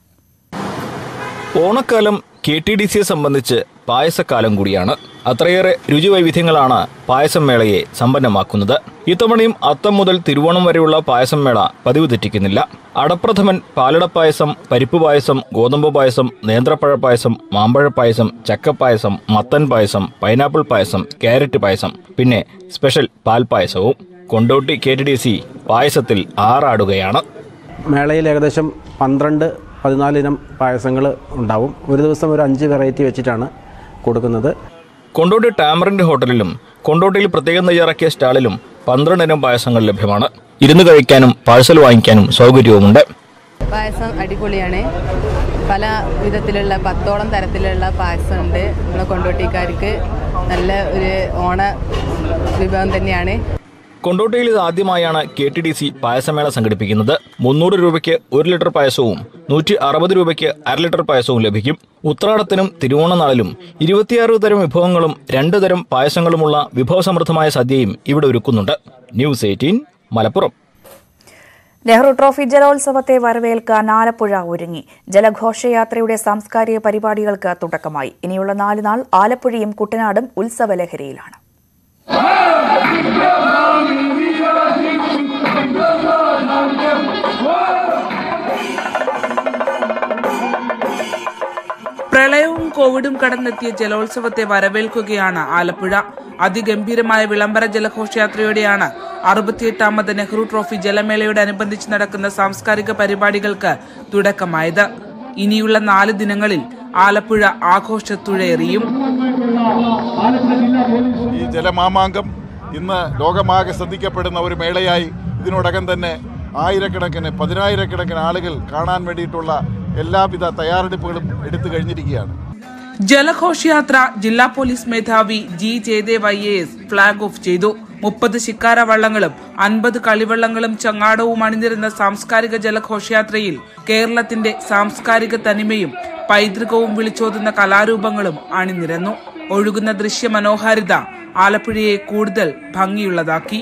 ഓണക്കാലം കെ ടി ഡി സിയെ സംബന്ധിച്ച് പായസക്കാലം കൂടിയാണ് അത്രയേറെ രുചിവൈവിധ്യങ്ങളാണ് പായസം മേളയെ സമ്പന്നമാക്കുന്നത് ഇത്തവണയും അത്തം മുതൽ തിരുവോണം വരെയുള്ള പായസം മേള പതിവ് തെറ്റിക്കുന്നില്ല അടപ്രഥമൻ പാലട പായസം പരിപ്പ് പായസം ഗോതമ്പ് പായസം നേന്ത്രപ്പഴ പായസം മാമ്പഴ പായസം ചക്കപ്പായസം മത്തൻ പായസം പൈനാപ്പിൾ പായസം ക്യാരറ്റ് പായസം പിന്നെ സ്പെഷ്യൽ പാൽ പായസവും Kondotty K T D C പായസത്തിൽ ആറാടുകയാണ് മേളയിൽ ഏകദേശം പന്ത്രണ്ട് പതിനാല് ഇനം പായസങ്ങൾ ഉണ്ടാവും ഒരു ദിവസം ഒരു അഞ്ച് വെറൈറ്റി വെച്ചിട്ടാണ് കൊടുക്കുന്നത് കൊണ്ടോട്ടി ടാമറിന്റെ ഹോട്ടലിലും കൊണ്ടോട്ടിയിൽ പ്രത്യേകം തയ്യാറാക്കിയ സ്റ്റാളിലും പന്ത്രണ്ട് ഇനം പായസങ്ങൾ ലഭ്യമാണ് ഇരുന്ന് കഴിക്കാനും പാഴ്സൽ വാങ്ങിക്കാനും സൗകര്യവുമുണ്ട് പായസം അടിപൊളിയാണ് പല വിധത്തിലുള്ള പത്തോളം തരത്തിലുള്ള പായസം ഉണ്ട് നമ്മളെ കൊണ്ടോട്ടിക്കാർക്ക് നല്ല ഒരു ഓണ വിഭവം തന്നെയാണ് കൊണ്ടോട്ടിയിൽ ഇത് ആദ്യമായാണ് കെ ടി ഡി സി പായസമേള സംഘടിപ്പിക്കുന്നത് മുന്നൂറ് രൂപയ്ക്ക് ഒരു ലിറ്റർ പായസവും നൂറ്റി അറുപത് രൂപയ്ക്ക് അര ലിറ്റർ പായസവും ലഭിക്കും ഉത്രാടത്തിനും തിരുവോണനാളിലും ഇരുപത്തിയാറ് തരം വിഭവങ്ങളും രണ്ട് തരം പായസങ്ങളുമുള്ള വിഭവസമൃദ്ധമായ സദ്യയും ഇവിടെ ഒരുക്കുന്നുണ്ട് news eighteen Malappuram Nehru trophy ജലോത്സവത്തെ വരവേൽക്കാൻ ആലപ്പുഴ ഒരുങ്ങി ജലഘോഷയാത്രയുടെ സാംസ്കാരിക പരിപാടികൾക്ക് തുടക്കമായി ഇനിയുള്ള നാല് നാൾ ആലപ്പുഴയും കുട്ടനാടും ഉത്സവലഹരിയിലാണ് പ്രളയവും കോവിഡും കടന്നെത്തിയ ജലോത്സവത്തെ വരവേൽക്കുകയാണ് ആലപ്പുഴ അതിഗംഭീരമായ വിളംബര ജലഘോഷയാത്രയോടെയാണ് അറുപത്തിയെട്ടാമത് നെഹ്റു ട്രോഫി ജലമേളയോടനുബന്ധിച്ച് നടക്കുന്ന സാംസ്കാരിക പരിപാടികൾക്ക് തുടക്കമായത് ഇനിയുള്ള നാല് ദിനങ്ങളിൽ ആലപ്പുഴ ആഘോഷത്തുഴയെറിയും ഈ ജലമാമാങ്കം ഇന്ന് ലോകമാകെ ശ്രദ്ധിക്കപ്പെടുന്ന ഒരു മേളയായി ഇതിനോടകം തന്നെ ആയിരക്കണക്കിന് പതിനായിരക്കണക്കിന് ആളുകൾ കാണാൻ വേണ്ടിയിട്ടുള്ള എല്ലാവിധ തയ്യാറെടുപ്പുകളും എടുത്തു കഴിഞ്ഞിരിക്കുകയാണ് ജലഘോഷയാത്ര ജില്ലാ പോലീസ് മേധാവി G Jayadev I A S flag off ചെയ്തു മുപ്പത് ശിക്കാര വള്ളങ്ങളും അൻപത് കളിവള്ളങ്ങളും ചങ്ങാടവും അണിനിരുന്ന സാംസ്കാരിക ജലഘോഷയാത്രയിൽ കേരളത്തിന്റെ സാംസ്കാരിക തനിമയും പൈതൃകവും വിളിച്ചോതുന്ന കലാരൂപങ്ങളും അണിനിരന്നു ഒഴുകുന്ന ദൃശ്യ മനോഹാരിത ആലപ്പുഴയെ കൂടുതൽ ഭംഗിയുള്ളതാക്കി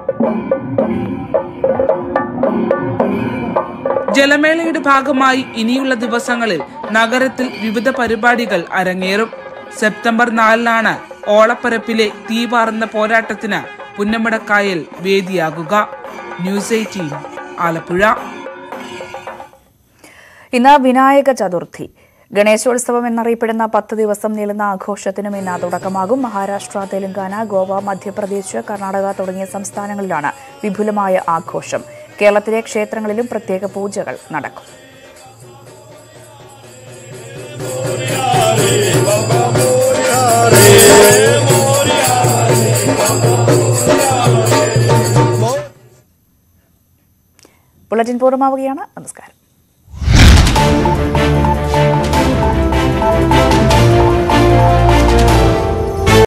ജലമേളയുടെ ഭാഗമായി ഇനിയുള്ള ദിവസങ്ങളിൽ നഗരത്തിൽ വിവിധ പരിപാടികൾ അരങ്ങേറും സെപ്റ്റംബർ നാലിനാണ് ഓളപ്പരപ്പിലെ തീപാറുന്ന പോരാട്ടത്തിന് പുന്നമടക്കായൽ വേദിയാകുക ന്യൂസ് എയ്റ്റീൻ ആലപ്പുഴ ഇന്ന് വിനായക ചതുർത്ഥി ഗണേശോത്സവം എന്നറിയപ്പെടുന്ന പത്ത് ദിവസം നീളുന്ന ആഘോഷത്തിനും ഇന്ന് തുടക്കമാകും മഹാരാഷ്ട്ര തെലങ്കാന ഗോവ മധ്യപ്രദേശ് കർണാടക തുടങ്ങിയ സംസ്ഥാനങ്ങളിലാണ് വിപുലമായ ആഘോഷം കേരളത്തിലെ ക്ഷേത്രങ്ങളിലും പ്രത്യേക പൂജകൾ നടക്കും ബുള്ളറ്റിൻ പൂർണ്ണമാവുകയാണ് നമസ്കാരം